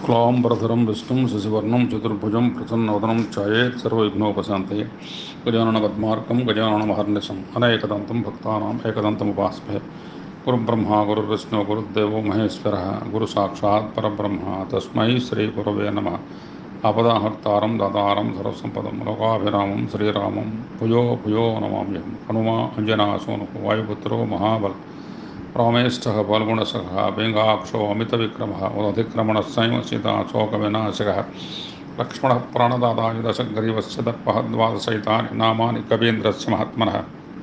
శుక్లాంబరధరం విష్ణుం శశివర్ణం చతుర్భుజం ప్రసన్నవదనం ఛాయేత్ సర్వవిఘ్నోపశాంతయే గజానన పద్మార్కం గజాననమహర్నిశం అనేకదంతం భక్తానాం ఏకదంతముపాస్మహే గురుబ్రహ్మ గురుర్విష్ణు గురుదేవో మహేశ్వర గురు సాక్షాత్ పరబ్రహ్మ తస్మై శ్రీ గురవే నమ ఆపదాహర్తారం దాతారం సర్వసంపదం లోకాభిరామం శ్రీరామం భుజో భుజో నమామ్యహం హనుమా అంజనాసోను వాయుపుత్రో మహాబల రామేష్టः పాల్గుణసఖः వేంగాక్షో అమితవిక్రమः ఉదధిక్రమణస్సైవ సీతా శోకవినాశకः లక్ష్మణः ప్రాణదాతాయ దశగ్రీవस्य దర్పः ద్వాదశైతాని నామాని కవీంద్రस्य మహాత్మనः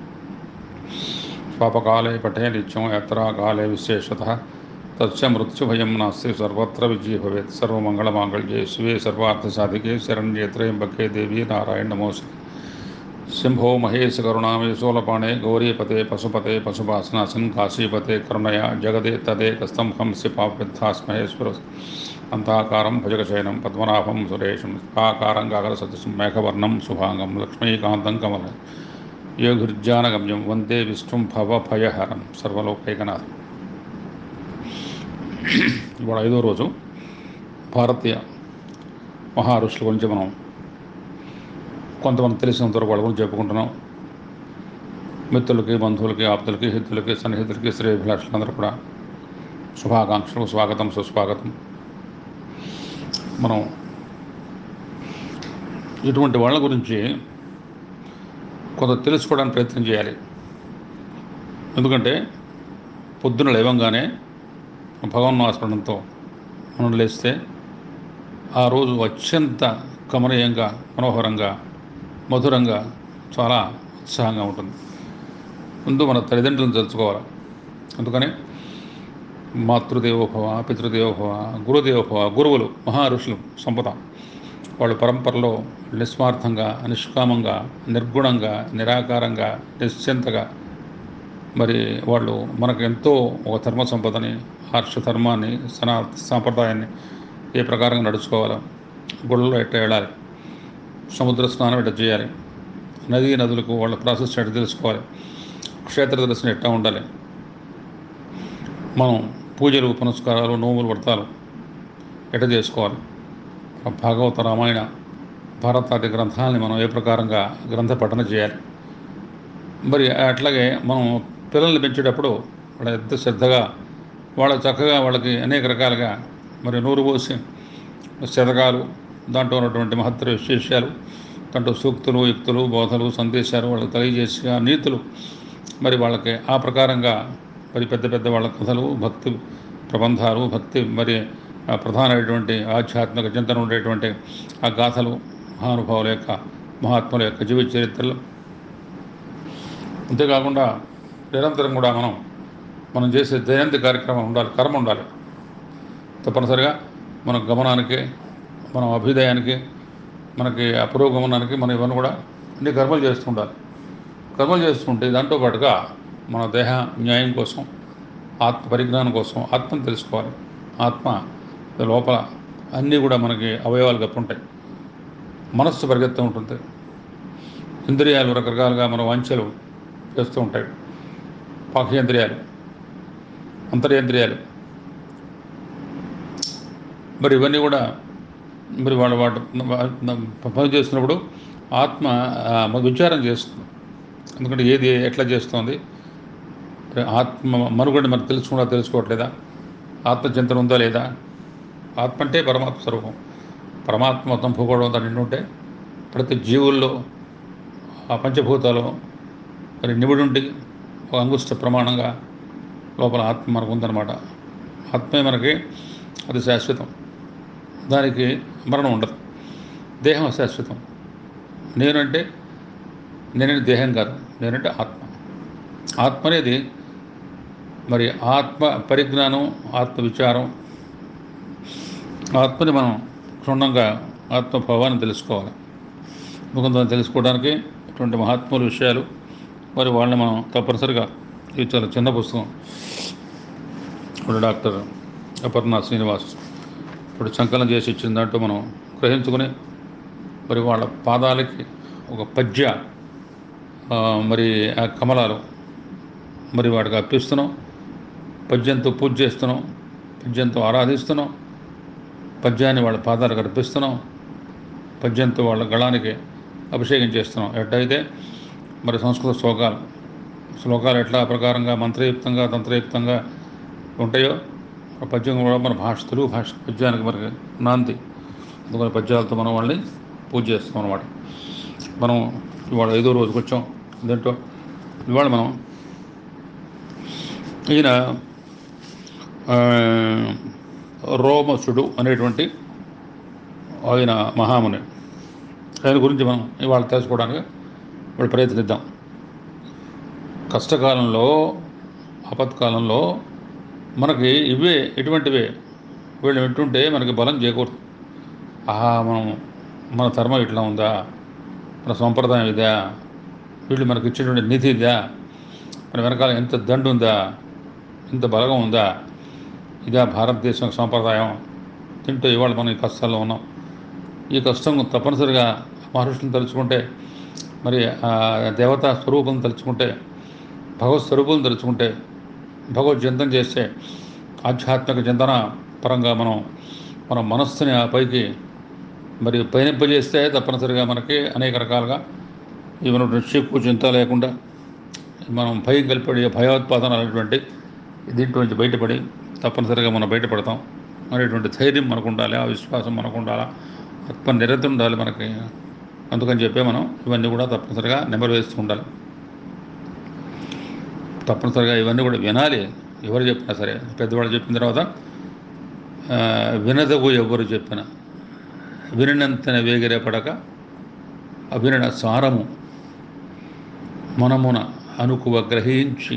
స్వాపకాలే పఠే నిత్యం యాత్రాకాలే విశేషతः తస్య మృత్యుభయం నాస్తి సర్వత్ర విజయ భవేత్ సర్వమంగళమాంగళ్యే శివే సర్వార్థసాధికే శరణ్యే త్రయంబకే దేవీ నారాయణ నమోస్తే శంభో మహేశ కరుణామే శూలపాణే గౌరీపతే పశుపతే పశుపాసనాసన్ కాశీపతే కరుణయా జగదే తదే కస్తం హంసి పాపిత్థాస్మహేశ్వర అంతాకారం భుజగశయనం పద్మనాభం సురేషం ఆకారం గాగర సదృశం మేఘవర్ణం శుభాంగం లక్ష్మీకాంతం కమల యోగిర్జానగమ్యం వందే విష్ణుం భవభయహరం సర్వలోకైకనాథం ఇవాళ ఐదో రోజు భారతీయ మహా ఋషుల గురించి మనం కొంతమంది తెలిసినంత వరకు వాళ్ళ గురించి చెప్పుకుంటున్నాం మిత్రులకి బంధువులకి ఆప్తులకి హితులకి సన్నిహితులకి శ్రేయభిలాషులందరూ కూడా శుభాకాంక్షలు స్వాగతం సుస్వాగతం మనం ఇటువంటి వాళ్ళ గురించి కొంత తెలుసుకోవడానికి ప్రయత్నం చేయాలి ఎందుకంటే పొద్దున లేవంగానే భగవన్వాస్మరణంతో మనం లేస్తే ఆ రోజు అత్యంత కమనీయంగా మనోహరంగా మధురంగా చాలా ఉత్సాహంగా ఉంటుంది ముందు మన తల్లిదండ్రులను తెలుసుకోవాలి అందుకని మాతృదేవోభవ పితృదేవోభవ గురుదేవోభవ గురువులు మహా ఋషులు సంపద వాళ్ళు పరంపరలో నిస్వార్థంగా నిష్కామంగా నిర్గుణంగా నిరాకారంగా నిశ్చింతగా మరి వాళ్ళు మనకు ఎంతో ఒక ధర్మ సంపదని హర్ష ధర్మాన్ని సనా సాంప్రదాయాన్ని ఏ ప్రకారంగా నడుచుకోవాలో గుళ్ళలో ఎట్లా వెళ్ళాలి సముద్ర స్నానం ఎట్లా చేయాలి నదీ నదులకు వాళ్ళ ప్రాసెస్ ఎట్లా తెలుసుకోవాలి క్షేత్ర దర్శనం ఎట్లా ఉండాలి మనం పూజలు పునస్కారాలు నోములు వ్రతాలు ఎట్లా చేసుకోవాలి భాగవత రామాయణ భారతాది గ్రంథాలని మనం ఏ ప్రకారంగా గ్రంథ పఠన చేయాలి మరి అట్లాగే మనం పిల్లల్ని పెంచేటప్పుడు వాళ్ళ ఎంత శ్రద్ధగా వాళ్ళ చక్కగా వాళ్ళకి అనేక రకాలుగా మరి నూరు పోసి శతకాలు దాంట్లో ఉన్నటువంటి మహత్తర విశేషాలు దాంట్లో సూక్తులు యుక్తులు బోధలు సందేశాలు వాళ్ళకి తెలియజేసి ఆ నీతులు మరి వాళ్ళకి ఆ ప్రకారంగా మరి పెద్ద పెద్ద వాళ్ళ కథలు భక్తి ప్రబంధాలు భక్తి మరి ప్రధానమైనటువంటి ఆధ్యాత్మిక చింతన ఉండేటువంటి ఆ గాథలు మహానుభావుల యొక్క మహాత్ముల యొక్క జీవిత చరిత్రలు అంతేకాకుండా నిరంతరం కూడా మనం మనం చేసే దైనందిక కార్యక్రమం ఉండాలి కర్మ ఉండాలి తప్పనిసరిగా మన గమనానికి మన అభ్యుదయానికి మనకి అపురోగమనానికి మనం ఇవన్నీ కూడా అన్ని కర్మలు చేస్తూ ఉండాలి కర్మలు చేస్తుంటే దాంతో పాటుగా మన దేహ న్యాయం కోసం ఆత్మ పరిజ్ఞానం కోసం ఆత్మను తెలుసుకోవాలి ఆత్మ లోపల అన్నీ కూడా మనకి అవయవాలు కప్పుంటాయి మనస్సు పరిగెత్తూ ఉంటుంది ఇంద్రియాలు రకరకాలుగా మన వంచలు చేస్తూ ఉంటాయి బాహ్యేంద్రియాలు అంతరేంద్రియాలు మరి ఇవన్నీ కూడా మరి వాళ్ళు వాటి పని చేస్తున్నప్పుడు ఆత్మ విచారం చేస్తుంది ఎందుకంటే ఏది ఎట్లా చేస్తుంది ఆత్మ మనుగడ మరి తెలుసుకుండా తెలుసుకోవట్లేదా ఆత్మచింతన ఉందా లేదా ఆత్మ అంటే పరమాత్మ స్వరూపం పరమాత్మ మొత్తం భూగోళం అంతా నిండుంటే ప్రతి జీవుల్లో ఆ పంచభూతాలు మరి నిబుడుండి ఒక అంగుష్ట ప్రమాణంగా లోపల ఆత్మ మనకు ఉందన్నమాట ఆత్మే మనకి అది శాశ్వతం దానికి మరణం ఉండదు దేహం శాశ్వతం నేనంటే నేనంటే దేహం కాదు నేనంటే ఆత్మ ఆత్మ అనేది మరి ఆత్మ పరిజ్ఞానం ఆత్మ విచారం ఆత్మని మనం క్షుణ్ణంగా ఆత్మభావాన్ని తెలుసుకోవాలి కొంతమంది తెలుసుకోవడానికి ఇటువంటి మహాత్ముల విషయాలు మరి వాళ్ళని మనం తప్పనిసరిగా ఇది చాలా చిన్న పుస్తకం ఇప్పుడు డాక్టర్ అపర్ణ శ్రీనివాస్ ఇప్పుడు సంకలనం చేసి ఇచ్చిన దాంట్లో మనం గ్రహించుకుని మరి వాళ్ళ పాదాలకి ఒక పద్య మరి ఆ కమలాలు మరి వాటికి అర్పిస్తున్నాం పద్యంతో పూజ చేస్తున్నాం పద్యంతో ఆరాధిస్తున్నాం పద్యాన్ని వాళ్ళ పాదాలకు అర్పిస్తున్నాం పద్యంతో వాళ్ళ గళానికి అభిషేకం చేస్తున్నాం ఎట్లయితే మరి సంస్కృత శ్లోకాలు శ్లోకాలు ఎట్లా ప్రకారంగా మంత్రయుక్తంగా తంత్రయుక్తంగా ఉంటాయో ఆ పద్యం కూడా మన భాష తెలుగు భాష పద్యానికి మనకి నాంది అందుకని పద్యాలతో మనం వాళ్ళని పూజ చేస్తాం అనమాట మనం ఇవాళ ఐదో రోజుకి వచ్చాం దీంట్లో ఇవాళ మనం ఈయన ఆ, రోమసుడు అనేటువంటి ఆయన మహాముని ఆయన గురించి మనం ఇవాళ తెలుసుకోవడానికి ఇప్పుడు ప్రయత్నిద్దాం కష్టకాలంలో ఆపత్కాలంలో మనకి ఇవే ఇటువంటివే వీళ్ళు వింటుంటే మనకి బలం చేకూరుతుంది ఆహా మనం మన ధర్మం ఇట్లా ఉందా మన సంప్రదాయం ఇదా వీళ్ళు మనకి ఇచ్చేటువంటి నిధి ఇదా మన వెనకాల ఎంత దండు ఉందా ఇంత బలగం ఉందా ఇదా భారతదేశం సాంప్రదాయం తింటూ ఇవాళ మనం ఈ కష్టాల్లో ఉన్నాం ఈ కష్టం తప్పనిసరిగా మహర్షులను తలుచుకుంటే మరి ఆ దేవతా స్వరూపం తలుచుకుంటే భగవత్ స్వరూపం తలుచుకుంటే భగవత్ చింతన చేస్తే ఆధ్యాత్మిక చింతన పరంగా మనం మన మనస్సుని ఆ పైకి మరి పయనింపజేస్తే తప్పనిసరిగా మనకి అనేక రకాలుగా ఇవన్న చిక్కు చింత లేకుండా మనం భయం కలిపడి భయోత్పాదన అనేటువంటి దీంట్లో నుంచి బయటపడి తప్పనిసరిగా మనం బయటపడతాం అనేటువంటి ధైర్యం మనకు ఉండాలి ఆ విశ్వాసం మనకు ఉండాలి ఆత్మ నిరతి ఉండాలి మనకి అందుకని చెప్పే మనం ఇవన్నీ కూడా తప్పనిసరిగా నెంబర్ వేస్తూ ఉండాలి తప్పనిసరిగా ఇవన్నీ కూడా వినాలి ఎవరు చెప్పినా సరే పెద్దవాళ్ళు చెప్పిన తర్వాత ఆ, వినదగు ఎవరు చెప్పిన వినినంతన వేగిరే పడక అవిన సారము మనమున అనుకువ గ్రహించి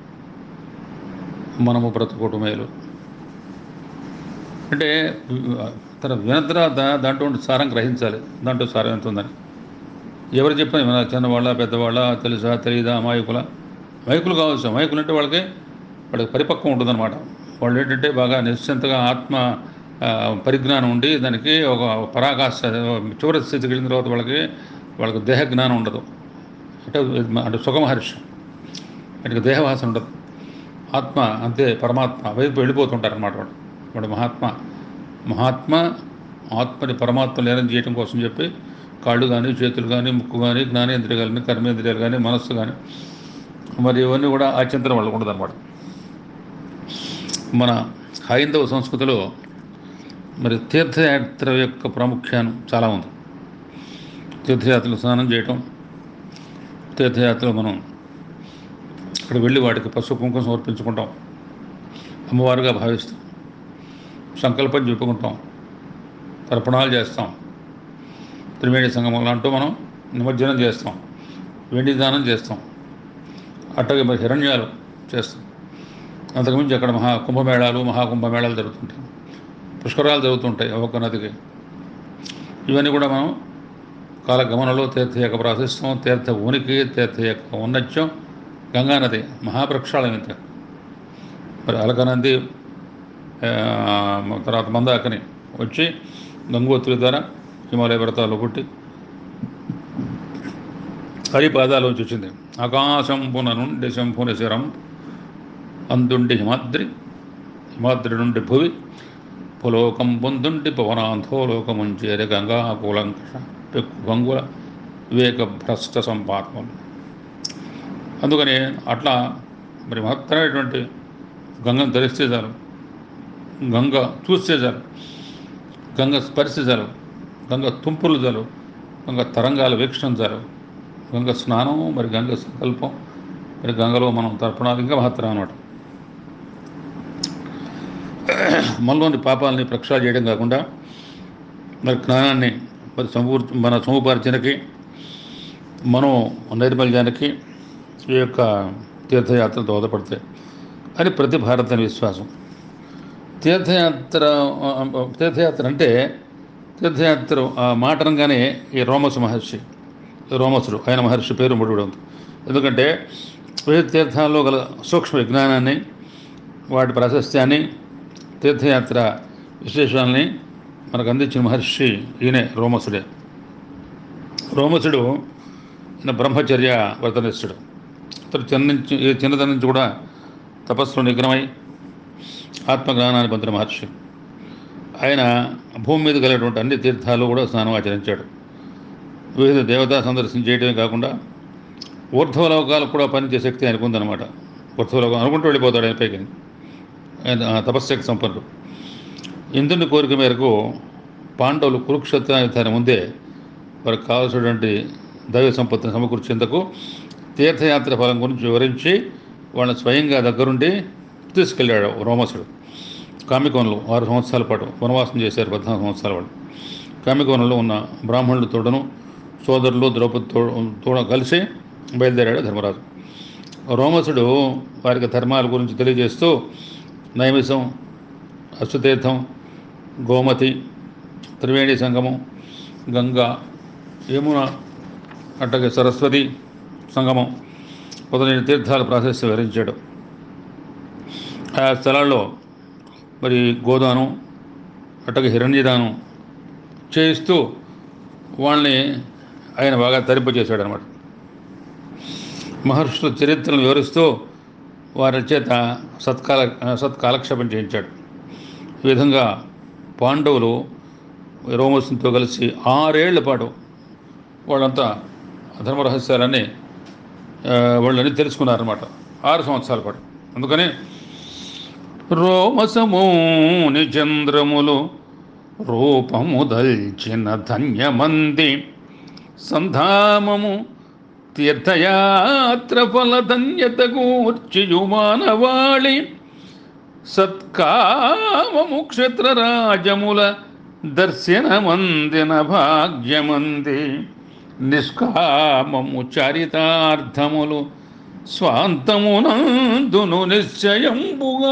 మనము బ్రతుకోవటం మేలు అంటే తన విన తర్వాత దాంట్లో ఉండే సారం గ్రహించాలి దాంట్లో సారం ఎంత ఉందని ఎవరు చెప్పిన మన చిన్నవాళ్ళ పెద్దవాళ్ళ తెలుసా తెలియదా అమాయకుల మైకులు కావచ్చు అమాయకులు అంటే వాళ్ళకి వాళ్ళకి పరిపక్వం ఉంటుందన్నమాట వాళ్ళు ఏంటంటే బాగా నిశ్చింతగా ఆత్మ ఆ, పరిజ్ఞానం ఉండి దానికి ఒక పరాకాశ చివరి స్థితికి వెళ్ళిన తర్వాత వాళ్ళకి వాళ్ళకి దేహ జ్ఞానం ఉండదు అంటే అంటే సుఖమహర్షి వాటికి దేహవాసన ఉండదు ఆత్మ అంతే పరమాత్మ వైపు వెళ్ళిపోతుంటారు అనమాట వాడు వాడు మహాత్మ మహాత్మ ఆత్మని పరమాత్మ లేనం చేయడం కోసం చెప్పి కాళ్ళు కానీ చేతులు కానీ ముక్కు కానీ జ్ఞానేంద్రియాలు కానీ కర్మేంద్రియాలు కానీ మనస్సు కానీ మరి ఇవన్నీ కూడా ఆ చింతన వాళ్ళకు ఉండదు అనమాట మన హైందవ సంస్కృతిలో మరి తీర్థయాత్ర యొక్క ప్రాముఖ్యాన్ని చాలా ఉంది తీర్థయాత్రలు స్నానం చేయటం తీర్థయాత్రలు మనం అక్కడ వెళ్ళి వాటికి పసుపు కుంకుమ సమర్పించుకుంటాం అమ్మవారుగా భావిస్తాం సంకల్పం చెప్పుకుంటాం తర్పణాలు చేస్తాం త్రివేణి సంగమం అంటూ మనం నిమజ్జనం చేస్తాం వెండి దానం చేస్తాం అట్టగే మరి హిరణ్యాలు చేస్తాం అంతకుమించి అక్కడ మహా కుంభమేళాలు మహాకుంభమేళాలు జరుగుతుంటాయి పుష్కరాలు జరుగుతుంటాయి ఒక్క నదికి ఇవన్నీ కూడా మనం కాలగమనంలో తీర్థ యొక్క ప్రాశిస్తాం తీర్థ ఉనికి తీర్థ యొక్క ఔన్నత్యం గంగానది మహాప్రక్షాళం ఇంత మరి అలకనంది ఆ, తర్వాత మందాకని వచ్చి గంగోత్రి ద్వారా హిమాలయ పర్వతాల్లో పుట్టి హరిపాదాలోంచి వచ్చింది ఆకాశం పున నుండి శంభుని శిరం అందుండి హిమాద్రి హిమాద్రి నుండి భువి పులోకం పొందుండి పవనాంధోలోకముంచేరి గంగా కూలంకష పెక్కు గంగుల వివేక భ్రష్ట సంపాత్మలు అందుకని అట్లా మరి మహత్తరమైనటువంటి గంగను ధరిస్తే చాలు గంగ చూస్తే చాలు గంగ స్పరిశ చాలు గంగ తుంపులు చాలు గంగ తరంగాల వీక్షణం చాలు గంగ స్నానం మరి గంగ సంకల్పం మరి గంగలో మనం తర్పణాలు ఇంకా మహత్తరం అనమాట మనలోని పాపాలని ప్రక్షాళన చేయడం కాకుండా మరి జ్ఞానాన్ని మరి సమూర్తి మన సముపార్జనకి మనం నైర్మల్యానికి ఈ యొక్క తీర్థయాత్ర దోహదపడతాయి అని ప్రతి భారతీయ విశ్వాసం తీర్థయాత్ర ఆ, ఆ, తీర్థయాత్ర అంటే తీర్థయాత్ర ఆ మాట అనగానే ఈ రోమసు మహర్షి రోమసుడు ఆయన మహర్షి పేరు ముడిపడి ఉంది ఎందుకంటే వివిధ తీర్థాల్లో గల సూక్ష్మ విజ్ఞానాన్ని వాటి ప్రాశస్త్యాన్ని తీర్థయాత్ర విశేషాలని మనకు అందించిన మహర్షి ఈయనే రోమసుడే రోమసుడు ఈయన బ్రహ్మచర్య వ్రతనిష్ఠుడు అతడు చిన్న నుంచి ఈ చిన్నతనం నుంచి కూడా తపస్సులో నిగ్రహమై ఆత్మజ్ఞానాన్ని పొందిన మహర్షి ఆయన భూమి మీద కలిగినటువంటి అన్ని తీర్థాలు కూడా స్నానం ఆచరించాడు వివిధ దేవతా సందర్శన చేయడమే కాకుండా ఊర్ధ్వలోకాలకు కూడా పనిచేసే శక్తి ఆయనకు ఉందన్నమాట ఊర్ధ్వలోకం అనుకుంటూ వెళ్ళిపోతాడు ఆయన పైకి ఆయన ఆ తపశ్శక్తి సంపన్నుడు ఇంద్రుని కోరిక మేరకు పాండవులు కురుక్షేత్రానికి తన ముందే వారికి కావాల్సినటువంటి దైవ సంపత్తిని సమకూర్చేందుకు తీర్థయాత్ర ఫలం గురించి వివరించి వాళ్ళని స్వయంగా దగ్గరుండి తీసుకెళ్ళాడు రోమసుడు కామికోనలు ఆరు సంవత్సరాల పాటు వనవాసం చేశారు పద్నాలుగు సంవత్సరాల పాటు కామికోనలో ఉన్న బ్రాహ్మణుల తోడను సోదరులు ద్రౌపది తో తోడ కలిసి బయలుదేరాడు ధర్మరాజు రోమసుడు వారికి ధర్మాల గురించి తెలియజేస్తూ నైమిషం అశ్వతీర్థం గోమతి త్రివేణి సంగమం గంగా యమున అట్టగే సరస్వతి సంగమం మొదలైన తీర్థాల ప్రాశస్య వివరించాడు ఆ స్థలాల్లో మరి గోదానం అట్టగే హిరణ్యదానం చేయిస్తూ వాళ్ళని ఆయన బాగా తరింపజేశాడు అనమాట మహర్షుల చరిత్రను వివరిస్తూ వారి చేత సత్కాల సత్కాలక్షేపం చేయించాడు ఈ విధంగా పాండవులు రోమసునితో కలిసి ఆరేళ్ల పాటు వాళ్ళంతా ధర్మరహస్యాలన్నీ ఆ, వాళ్ళని తెలుసుకున్నారన్నమాట ఆరు సంవత్సరాల పాటు అందుకని రోమసమూని చంద్రములు రూపము దల్చిన ధన్యమంది సంధామము తీర్థయాత్ర ఫలధన్యత కూర్చియు మానవాళి సత్కామము క్షత్రరాజముల దర్శనమందిన భాగ్యమంది నిష్కామము చరితార్థములు స్వాంతమునందును నిశ్చయంబుగా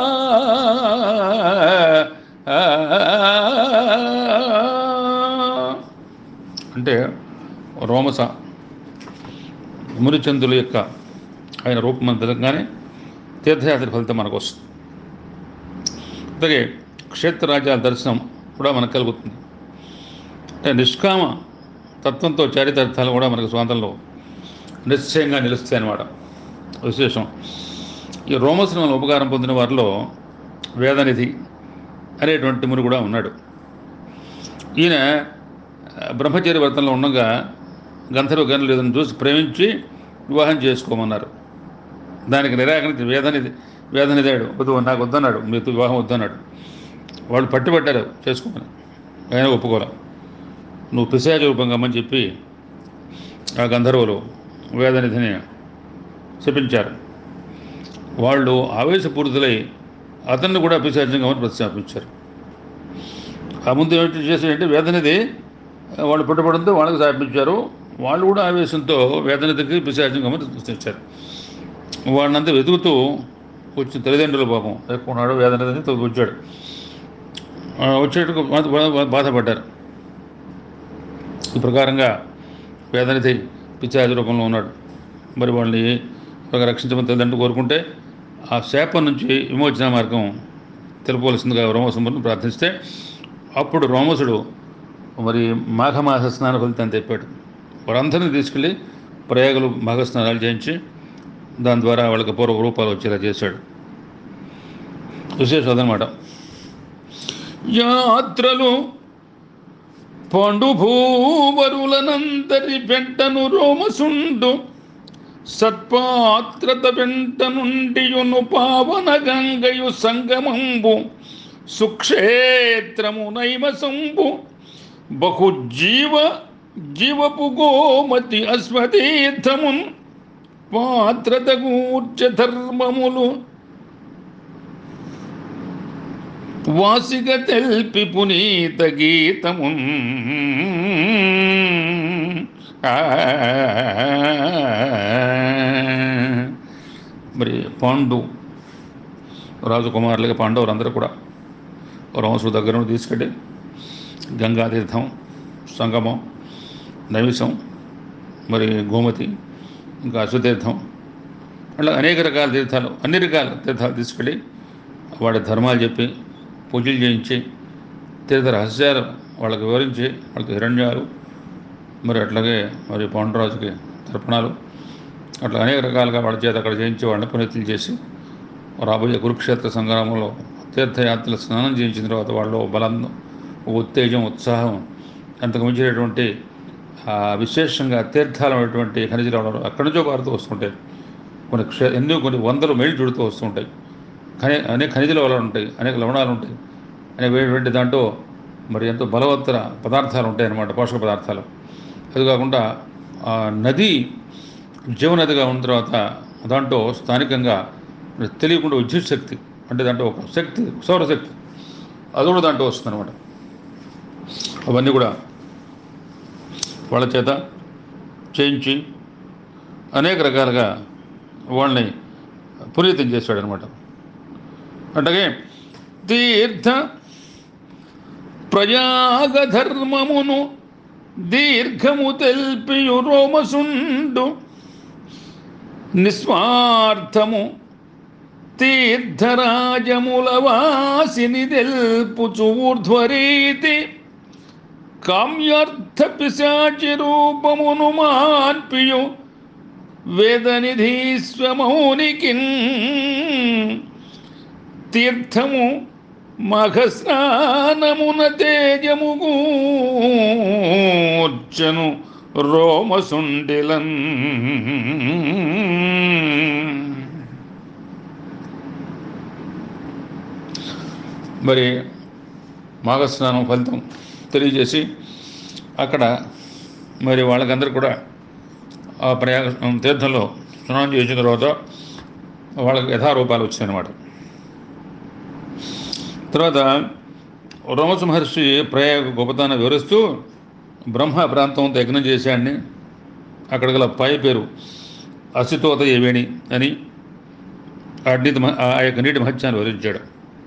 అంటే రోమస మునిచందుల యొక్క ఆయన రూపం మనం తెలంగానే తీర్థయాత్ర ఫలితం మనకు వస్తుంది అలాగే క్షేత్రరాజ్యాల దర్శనం కూడా మనకు కలుగుతుంది అంటే నిష్కామ తత్వంతో చారితార్థాలు కూడా మనకు స్వాతంలో నిశ్చయంగా నిలుస్తాయి అన్నమాట విశేషం ఈ రోమశ్రమం ఉపకారం పొందిన వారిలో వేదనిధి అనేటువంటి ముని కూడా ఉన్నాడు ఈయన ఆ, బ్రహ్మచర్య వ్రతంలో ఉండగా గంధర్వ గనులు లేదని చూసి ప్రేమించి వివాహం చేసుకోమన్నారు దానికి నిరాకరించి వేదనిధి వేదనిదాడు వద్దు నాకు వద్దన్నాడు మీతో వివాహం వద్దన్నాడు వాళ్ళు పట్టుబట్టారు చేసుకోమని ఆయన ఒప్పుకోలే నువ్వు పిశాచ రూపంగా అమ్మని చెప్పి ఆ గంధర్వులు వేదనిధిని శపించారు వాళ్ళు ఆవేశపూరితులై అతన్ని కూడా పిశాచంగా అని ప్రతిష్టాపించారు ఆ ముందు ఏమిటి చేశారంటే వేదనిధి వాళ్ళు పుట్టబడంతో వాళ్ళకి శాపించారు వాళ్ళు కూడా ఆవేశంతో వేదనిధికి పిశాచంగా సృష్టించారు వాళ్ళంతా వెతుకుతూ వచ్చిన తల్లిదండ్రుల పాపం ఎక్కున్నాడు వేదనిధిని వచ్చాడు ఆ, వచ్చేటకు బాధ- బాధ- బాధపడ్డారు ఈ ప్రకారంగా వేదనిధి పిచ్చాది రూపంలో ఉన్నాడు మరి వాళ్ళని ఒక రక్షించమని తల్లిదండ్రులు కోరుకుంటే ఆ శాపం నుంచి విమోచన మార్గం తెలుపవలసిందిగా రోమసుముని ప్రార్థిస్తే అప్పుడు రోమసుడు మరి మాఘమాస స్నాన ఫలితాన్ని తెప్పాడు వారందరినీ తీసుకెళ్ళి ప్రయాగలు మాఘ స్నానాలు చేయించి దాని ద్వారా వాళ్ళకి పూర్వ రూపాలు వచ్చేలా చేశాడు విశేషం అదనమాట యాత్రలు పండు భూవరులనందరి వెంటను రోమసుండు సత్పాత్రత వెంట నుండియును పావన గంగయు సంగమంబు సుక్షేత్రము నైమసంబు బహు జీవ జీవపు గోమతి అశ్వతీర్థమున్ పాత్రత గూర్చ ధర్మములు వాసిగ తెల్పి పునీత గీతము మరి పాండు రాజకుమారులుగా పాండవులందరూ కూడా రామసుడు దగ్గర నుండి తీసుకెళ్ళి గంగాతీర్థం సంగమం నైవిషం మరి గోమతి ఇంకా అశ్వతీర్థం అట్లా అనేక రకాల తీర్థాలు అన్ని రకాల తీర్థాలు తీసుకెళ్ళి వాడి ధర్మాలు చెప్పి పూజలు చేయించి తీర్థ రహస్యాలు వాళ్ళకి వివరించి వాళ్ళకి హిరణ్యాలు మరి అట్లాగే మరి పాండురాజుకి తర్పణాలు అట్లా అనేక రకాలుగా వాళ్ళ చేత అక్కడ చేయించి వాళ్ళని పునీతులు చేసి రాబోయే కురుక్షేత్ర సంగ్రామంలో తీర్థయాత్రలు స్నానం చేయించిన తర్వాత వాళ్ళు బలం ఉత్తేజం ఉత్సాహం అంతకు మించినటువంటి ఆ, విశేషంగా తీర్థాలు అనేటువంటి ఖనిజ లవణాలు అక్కడి నుంచో పారుతూ వస్తుంటాయి కొన్ని క్షే ఎన్నో కొన్ని వందల మైళ్ళు చుడుతూ వస్తుంటాయి కానీ అనేక ఖనిజ లవణాలు ఉంటాయి అనేక లవణాలు ఉంటాయి అనేకమైనటువంటి దాంట్లో మరి ఎంతో బలవత్తర పదార్థాలు ఉంటాయి అన్నమాట పోషక పదార్థాలు అది కాకుండా ఆ నది జీవనదిగా ఉన్న తర్వాత దాంట్లో స్థానికంగా మరి తెలియకుండా విద్యుత్ శక్తి అంటే దాంట్లో ఒక శక్తి సౌరశక్తి అది కూడా దాంట్లో వస్తుంది అనమాట అవన్నీ కూడా వాళ్ళ చేత చేయించి అనేక రకాలుగా వాళ్ళని పునీతం చేశాడు అనమాట అట్లాగే తీర్థ ప్రయాగ ధర్మమును దీర్ఘము తెల్పియు రోమసుండు నిస్వార్థము తీర్థరాజముల వాసిని తెల్పుచు ఊర్ధ్వరీతి కామ్యార్థ పిశాచి రూపమును మార్పియు వేదనిధీశ్వమౌనికి తీర్థము మఘస్నానమున తేజము గూర్చను రోమసుండిలన్ మరి మాఘస్నానం ఫలితం తెలియజేసి అక్కడ మరి వాళ్ళకందరూ కూడా ఆ ప్రయాగ తీర్థంలో స్నానం చేసిన తర్వాత వాళ్ళకి యథారూపాలు వచ్చాయన్నమాట తర్వాత రోమసు మహర్షి ప్రయాగ గొప్పతనాన్ని వివరిస్తూ బ్రహ్మ ప్రాంతంతో యజ్ఞం చేశాడని అక్కడ గల పై పేరు అసితోత ఏవేణి అని ఆ నీటి మహ- ఆ యొక్క నీటి మహత్యాన్ని వివరించాడు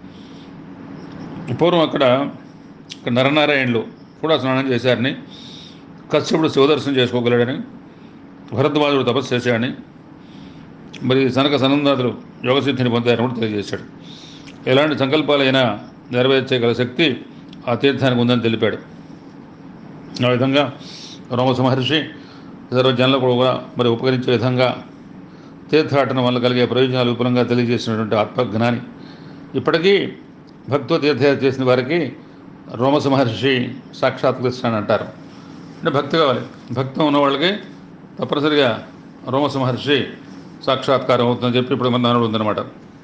పూర్వం అక్కడ ఇక్కడ నరనారాయణులు కూడా స్నానం చేశారని కశ్యపుడు శివదర్శనం చేసుకోగలడని భరద్వాజుడు తపస్సు చేశాడని మరి సనక సనందాదులు యోగసిద్ధిని పొందారని కూడా తెలియజేశాడు ఎలాంటి సంకల్పాలైనా నెరవేర్చగల శక్తి ఆ తీర్థానికి ఉందని తెలిపాడు ఆ విధంగా రోమస మహర్షి సర్వజనులకు కూడా మరి ఉపకరించే విధంగా తీర్థాటన వల్ల కలిగే ప్రయోజనాలు విపులంగా తెలియజేసినటువంటి ఆత్మజ్ఞాని ఇప్పటికీ భక్తో తీర్థయాత్ర చేసిన వారికి రోమస మహర్షి సాక్షాత్కరిస్తానని అంటారు అంటే భక్తి కావాలి భక్తి ఉన్న వాళ్ళకి తప్పనిసరిగా రోమస మహర్షి సాక్షాత్కారం అవుతుందని చెప్పి ఇప్పుడు మన దానిలో ఉందన్నమాట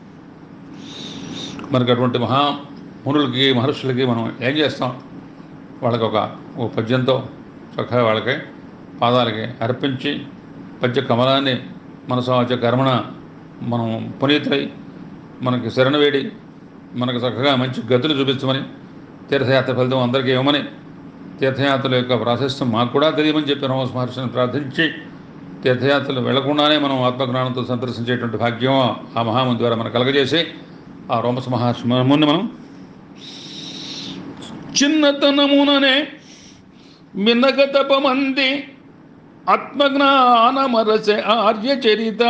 మనకి అటువంటి మహా మునులకి మహర్షులకి మనం ఏం చేస్తాం వాళ్ళకి ఒక ఓ పద్యంతో చక్కగా వాళ్ళకి పాదాలకి అర్పించి పద్య కమలాన్ని మనసాచ కర్మణ మనం పునీతులై మనకి శరణ వేడి మనకు చక్కగా మంచి గతులు చూపించమని తీర్థయాత్ర ఫలితం అందరికీ ఇవ్వమని తీర్థయాత్రల యొక్క ప్రాశస్త్యం మాకు కూడా తెలియమని చెప్పి రోమస్ మహర్షిని ప్రార్థించి తీర్థయాత్రలు వెళ్లకుండానే మనం ఆత్మజ్ఞానంతో సందర్శించేటువంటి భాగ్యం ఆ మహాముని ద్వారా మనకు కలగజేసి ఆ రోమస్ మహర్షి ముందు మనం చిన్నతనముననే మిన్నగతపమంది ఆత్మజ్ఞానమరసె ఆర్యచరిత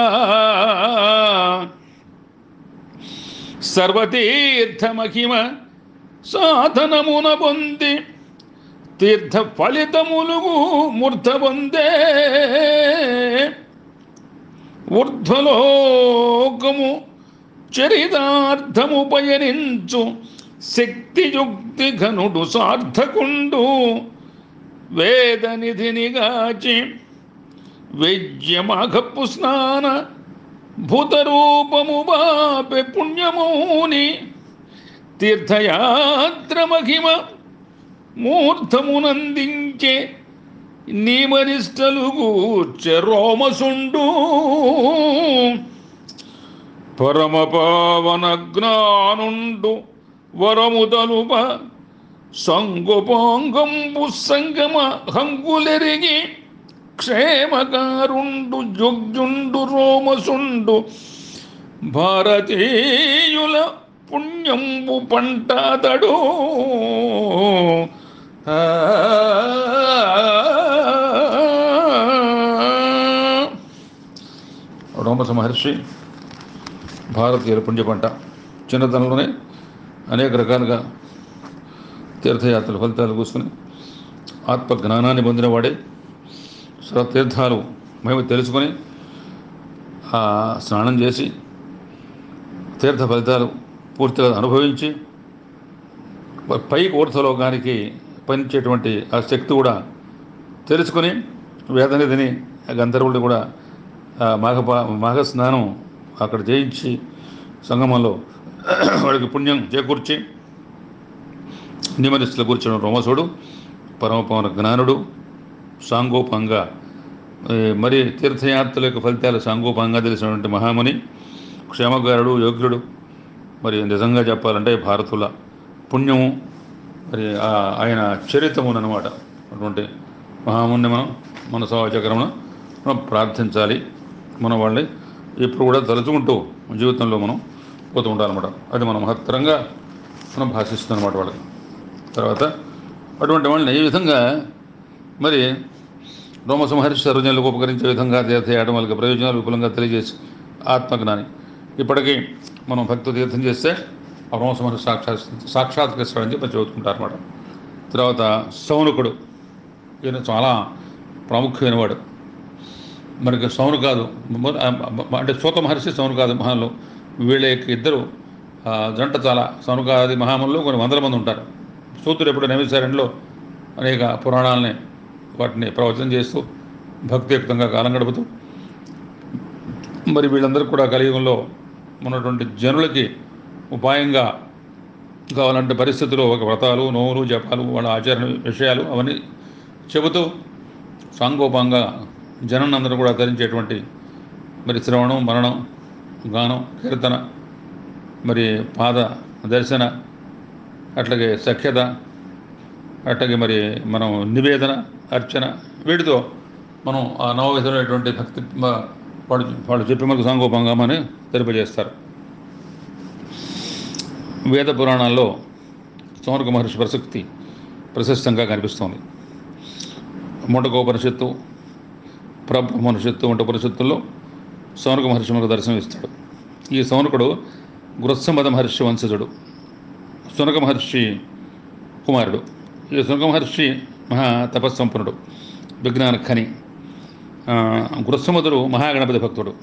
సర్వతీర్థమహిమ సాధనమున పొంది తీర్థ ఫలితములుగు మూర్ధ పొందే ఊర్ధ్వలోకము చరితార్థము పయనించు శక్తియుక్తి ఘనుడు సార్థకుండు వేదనిధినిగాచి వైద్యమాఘపు స్నాన భూతరూపము బాపె పుణ్యమూని తీర్థయాత్ర మహిమ మూర్ధమునందించే నియమనిష్టలు గూర్చె రోమసుండు పరమ పావన జ్ఞానుండు వరము తలుప సంగుపాంగంబు సంగమ హంగులెరిగి క్షేమకారుండు జొగ్జుండు రోమసుండు భారతీయుల పుణ్యంబు పంటాతడు ఆ రోమస మహర్షి భారతీయుల పుణ్య పంట చిన్నతనంలోనే అనేక రకాలుగా తీర్థయాత్రల ఫలితాలు కూసుకుని ఆత్మ జ్ఞానాన్ని పొందినవాడే సర్వ తీర్థాలు మేము తెలుసుకొని ఆ స్నానం చేసి తీర్థ ఫలితాలు పూర్తిగా అనుభవించి పైకి ఊర్ధలోకానికి పనిచేటువంటి ఆ శక్తి కూడా తెలుసుకొని వేదనిధిని గంధర్వుడిని కూడా ఆ మాఘ మాఘ స్నానం అక్కడ చేయించి సంగమంలో వాడికి పుణ్యం చేకూర్చి నిమనిస్తులు కూర్చున్న రోమసుడు పరమపవన జ్ఞానుడు సాంగోపంగా ఏ, మరి తీర్థయాత్రల యొక్క ఫలితాలు సాంగోపంగా తెలిసినటువంటి మహాముని క్షేమగారుడు యోగ్యుడు మరి నిజంగా చెప్పాలంటే భారతుల పుణ్యము మరి ఆ- ఆయన చరితమును అనమాట అటువంటి మహాముని మనం మన సమాచక్రమును మనం ప్రార్థించాలి మన వాళ్ళని ఇప్పుడు కూడా తలుచుకుంటూ జీవితంలో మనం పోతూ ఉండాలన్నమాట అది మనం మహత్తరంగా మనం భాషిస్తుంది అనమాట వాళ్ళకి తర్వాత అటువంటి వాళ్ళని ఈ విధంగా మరి రోమ సంహర్ష సర్వజనులకు ఉపకరించే విధంగా తీర్థయాడడం వాళ్ళకి ప్రయోజనాలు విపులంగా తెలియజేసి ఆత్మజ్ఞాని ఇప్పటికీ మనం భక్తి తీర్థం చేస్తే ఆ రోమ సంహర్ష సాక్షాత్ సాక్షాత్కరిస్తాడని చెప్పి చదువుకుంటారు అనమాట తర్వాత సౌనకుడు ఈయన చాలా ప్రాముఖ్యమైన వాడు మనకి సౌను కాదు మ- మ- అంటే సూత మహర్షి సౌను కాదు మహాన్లు వీళ్ళ యొక్క ఇద్దరు ఆ, జంట చాలా సౌనకాది మహాములు కొన్ని వందల మంది ఉంటారు సూతుడు ఎప్పుడు నైమిసారణ్యంలో అనేక పురాణాలని వాటిని ప్రవచనం చేస్తూ భక్తియుక్తంగా కాలం గడుపుతూ మరి వీళ్ళందరూ కూడా కలియుగంలో ఉన్నటువంటి జనులకి ఉపాయంగా కావాలంటే పరిస్థితుల్లో ఒక వ్రతాలు నోవులు జపాలు వాళ్ళ ఆచరణ విషయాలు అవన్నీ చెబుతూ సాంగోపాంగా జనాన్ని కూడా ధరించేటువంటి మరి శ్రవణం మరణం గానం కీర్తన మరి పాద దర్శన అట్లాగే సఖ్యత అట్లాగే మరి మనం నివేదన అర్చన వీటితో మనం ఆ నవవిధమైనటువంటి భక్తి మ- వాళ్ళు వాళ్ళు చెప్పి మనకు సాంగోపాంగమని తెలియజేస్తారు వేద పురాణాల్లో సౌనక మహర్షి ప్రసక్తి ప్రశస్తంగా కనిపిస్తోంది మొండకోపనిషత్తు ప్రబ్రహ్మనిషత్తు వంటి ఉపనిషత్తుల్లో సౌనక మహర్షి మనకు దర్శనం ఇస్తాడు ఈ సౌనకుడు గృత్సమద మహర్షి వంశజుడు సునక మహర్షి కుమారుడు ఈ సునక మహర్షి మహా తపస్సంపన్నుడు విజ్ఞాన ఖని ఆ, గృత్సమదుడు మహాగణపతి భక్తుడు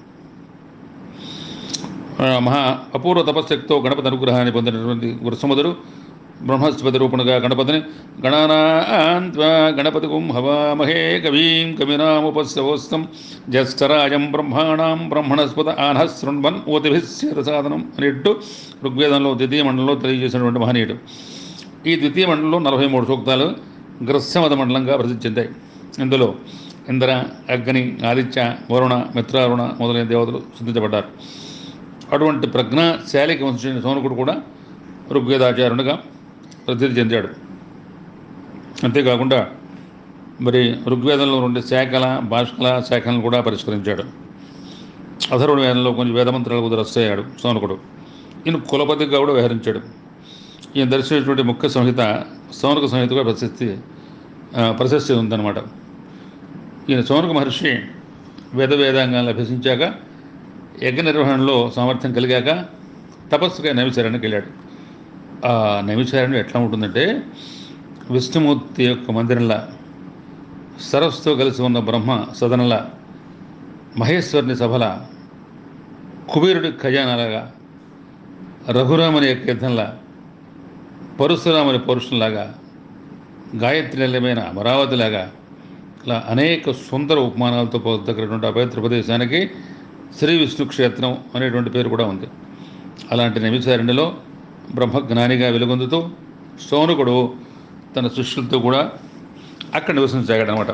ఆ, మహా అపూర్వ తపశ్శక్తితో గణపతి అనుగ్రహాన్ని పొందినటువంటి గురుసముదుడు బ్రహ్మస్పతి రూపణగా గణపతిని గణానాన్వా గణపతి హవామహే కవీం కవినాముపస్సవోస్తం జ్యేష్ఠరాజం బ్రహ్మాణం బ్రహ్మణస్పత ఆనః శృణ్వన్ ఓతిభిస్యత సాధనం అనేట్టు ఋగ్వేదంలో ద్వితీయ మండలంలో తెలియజేసినటువంటి మహనీయుడు ఈ ద్వితీయ మండలంలో నలభై మూడు సూక్తాలు గ్రస్యమద మండలంగా ప్రసిద్ధి చెందాయి ఇందులో ఇంద్ర అగ్ని ఆదిత్య వరుణ మిత్రారుణ మొదలైన దేవతలు సిద్ధించబడ్డారు అటువంటి ప్రజ్ఞాశాలికి వంశించిన సోనకుడు కూడా ఋగ్వేదాచార్యునిగా ప్రసిద్ధి చెందాడు అంతేకాకుండా మరి ఋగ్వేదంలో ఉండే శాఖల భాషకల శాఖలను కూడా పరిష్కరించాడు అధర్వుడి వేదంలో కొన్ని వేదమంత్రాలకు రస్తయ్యాడు సౌనకుడు ఈయన కులపతిగా కూడా వ్యవహరించాడు ఈయన దర్శించినటువంటి ముఖ్య సంహిత సౌనక సంహితగా ప్రసిద్ధి ఆ, ప్రశస్తి ఉందన్నమాట ఈయన సౌనక మహర్షి వేద వేదాంగాలను అభ్యసించాక యజ్ఞ నిర్వహణలో సామర్థ్యం కలిగాక తపస్సుగా నైమిచారానికి వెళ్ళాడు ఆ నైమిచారణ్యం ఎట్లా ఉంటుందంటే విష్ణుమూర్తి యొక్క మందిరంలా సరస్సుతో కలిసి ఉన్న బ్రహ్మ సదనల మహేశ్వరుని సభల కుబేరుడి ఖజానాలాగా రఘురాముని యొక్క యుద్ధంలా పరశురాముని పౌరుషంలాగా గాయత్రి నిలయమైన అమరావతిలాగా ఇలా అనేక సుందర ఉపమానాలతో దగ్గరటువంటి అపవిత్ర ప్రదేశానికి శ్రీ విష్ణు క్షేత్రం అనేటువంటి పేరు కూడా ఉంది అలాంటి నిమిషారణ్యలో బ్రహ్మజ్ఞానిగా వెలుగొందుతూ సౌనకుడు తన శిష్యులతో కూడా అక్కడ నివసించాడు అనమాట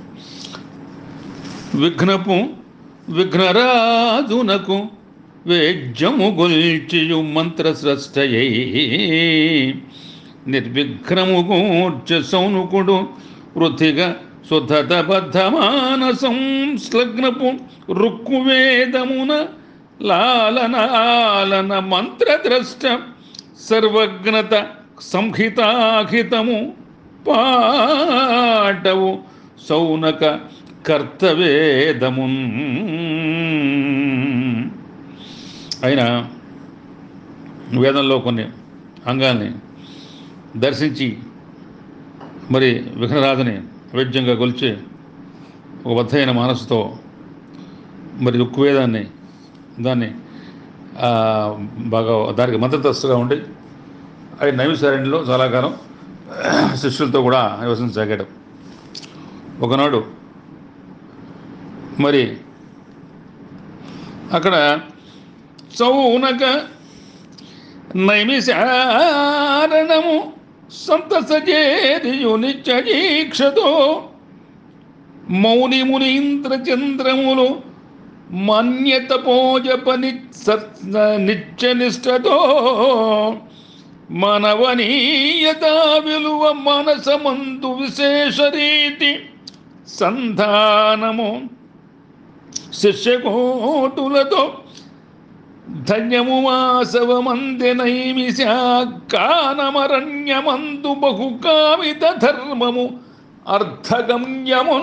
విఘ్నపు విఘ్నరాజునకు వేద్యము గొల్చియు మంత్రస్రష్టయై నిర్విఘ్నము గూర్చ సౌనుకుడు వృథిగా శుద్ధత బద్ధమాన సంస్లగ్నపు రుక్కు వేదమున లాలన ఆలన మంత్రద్రష్ట సర్వజ్ఞత సంహితాహితము పాటవు సౌనక కర్తవేదమున్ అయినా వేదంలో కొన్ని అంగాల్ని దర్శించి మరి విఘ్నరాజుని వైద్యంగా కొలిచి ఒక బద్ధమైన మనసుతో మరి రుక్వేదాన్ని దాన్ని ఆ, బాగా దానికి మంత్రతస్తుగా ఉండి ఆయన నైమిసారణ్యంలో చాలా కాలం శిష్యులతో కూడా నివసించసాగాడు ఒకనాడు మరి అక్కడ సౌనక నైమిసారణము సంతసజేరియు నిత్య దీక్షతో మౌని మునీంద్రచంద్రములు మన్యత పోజప నిత్య నిష్ఠతో మనవనీయత విలువ మనసమందు విశేష రీతి సంధానము శిష్యకోటులతో ధన్యము వాసవమంది నైమిష కానమరణ్యమందు బహు కామిత ధర్మము అర్థగమ్యము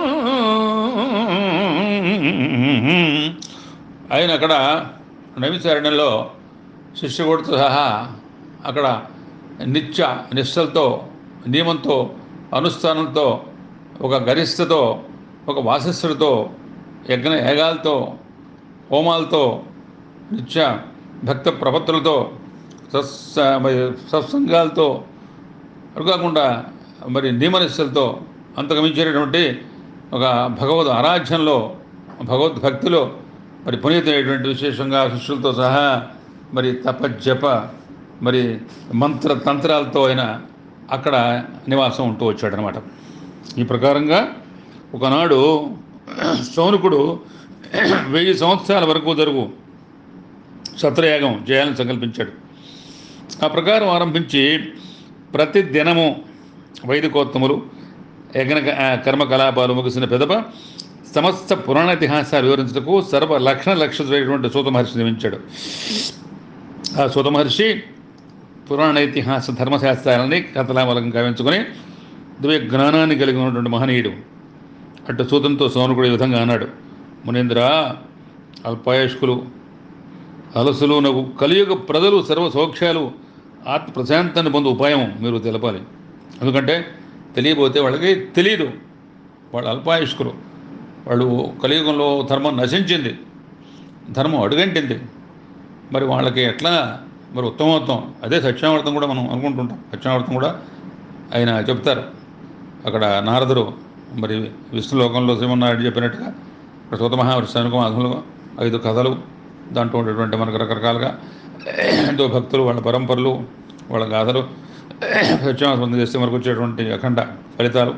ఆయన అక్కడ నైమిసారణ్యంలో శిష్యకోటితో సహా అక్కడ నిత్య నిష్టలతో నియమంతో అనుష్ఠానంతో ఒక గరిష్టతో ఒక వాసిష్ఠుడితో యజ్ఞ యాగాలతో హోమాలతో నిత్య భక్త ప్రపత్తులతో సత్స మరి సత్సంగాలతో అవి కాకుండా మరి నియమనిష్టలతో అంతగమించేటటువంటి ఒక భగవద్ ఆరాధ్యంలో భగవద్భక్తిలో మరి పునీతమైనటువంటి విశేషంగా శిష్యులతో సహా మరి తపజప మరి మంత్ర తంత్రాలతో ఆయన అక్కడ నివాసం ఉంటూ వచ్చాడనమాట ఈ ప్రకారంగా ఒకనాడు సౌనకుడు వెయ్యి సంవత్సరాల వరకు జరుగు సత్రయాగం చేయాలని సంకల్పించాడు ఆ ప్రకారం ఆరంభించి ప్రతి దినము వైదికోత్తములు యజ్ఞ ఆ, కర్మకలాపాలు ముగిసిన పెదప సమస్త పురాణ ఇతిహాసాలు వివరించటకు సర్వ లక్షణ లక్షటువంటి సూత మహర్షి నియమించాడు ఆ సూత మహర్షి పురాణ ఇతిహాస ధర్మశాస్త్రాలని కథలామలం గావించుకొని దివ్య జ్ఞానాన్ని కలిగి ఉన్నటువంటి మహనీయుడు అటు సూతంతో సోనుకుడు ఈ విధంగా అన్నాడు మునీంద్ర అల్పాయుష్కులు అలసులు నగు కలియుగ ప్రజలు సర్వ సౌఖ్యాలు ఆత్మ ప్రశాంతాన్ని పొందు ఉపాయం మీరు తెలపాలి ఎందుకంటే తెలియబోతే వాళ్ళకి తెలియదు వాళ్ళు అల్పాయుష్కులు వాళ్ళు కలియుగంలో ధర్మం నశించింది ధర్మం అడుగంటింది మరి వాళ్ళకి ఎట్లా మరి ఉత్తమోత్తం అదే సత్యావర్తం కూడా మనం అనుకుంటుంటాం సత్యావర్తం కూడా ఆయన చెప్తారు అక్కడ నారదుడు మరి విష్ణులోకంలో శ్రీమన్నాయుడు చెప్పినట్టుగా ఇక్కడ సూత మహావర్ష అనుకమాధులు ఐదు కథలు దాంట్లో ఉండేటువంటి మనకు రకరకాలుగా ఎంతో భక్తులు వాళ్ళ పరంపరలు వాళ్ళ గాథలు సత్యావర్తం చేస్తే మనకు వచ్చేటువంటి అఖండ ఫలితాలు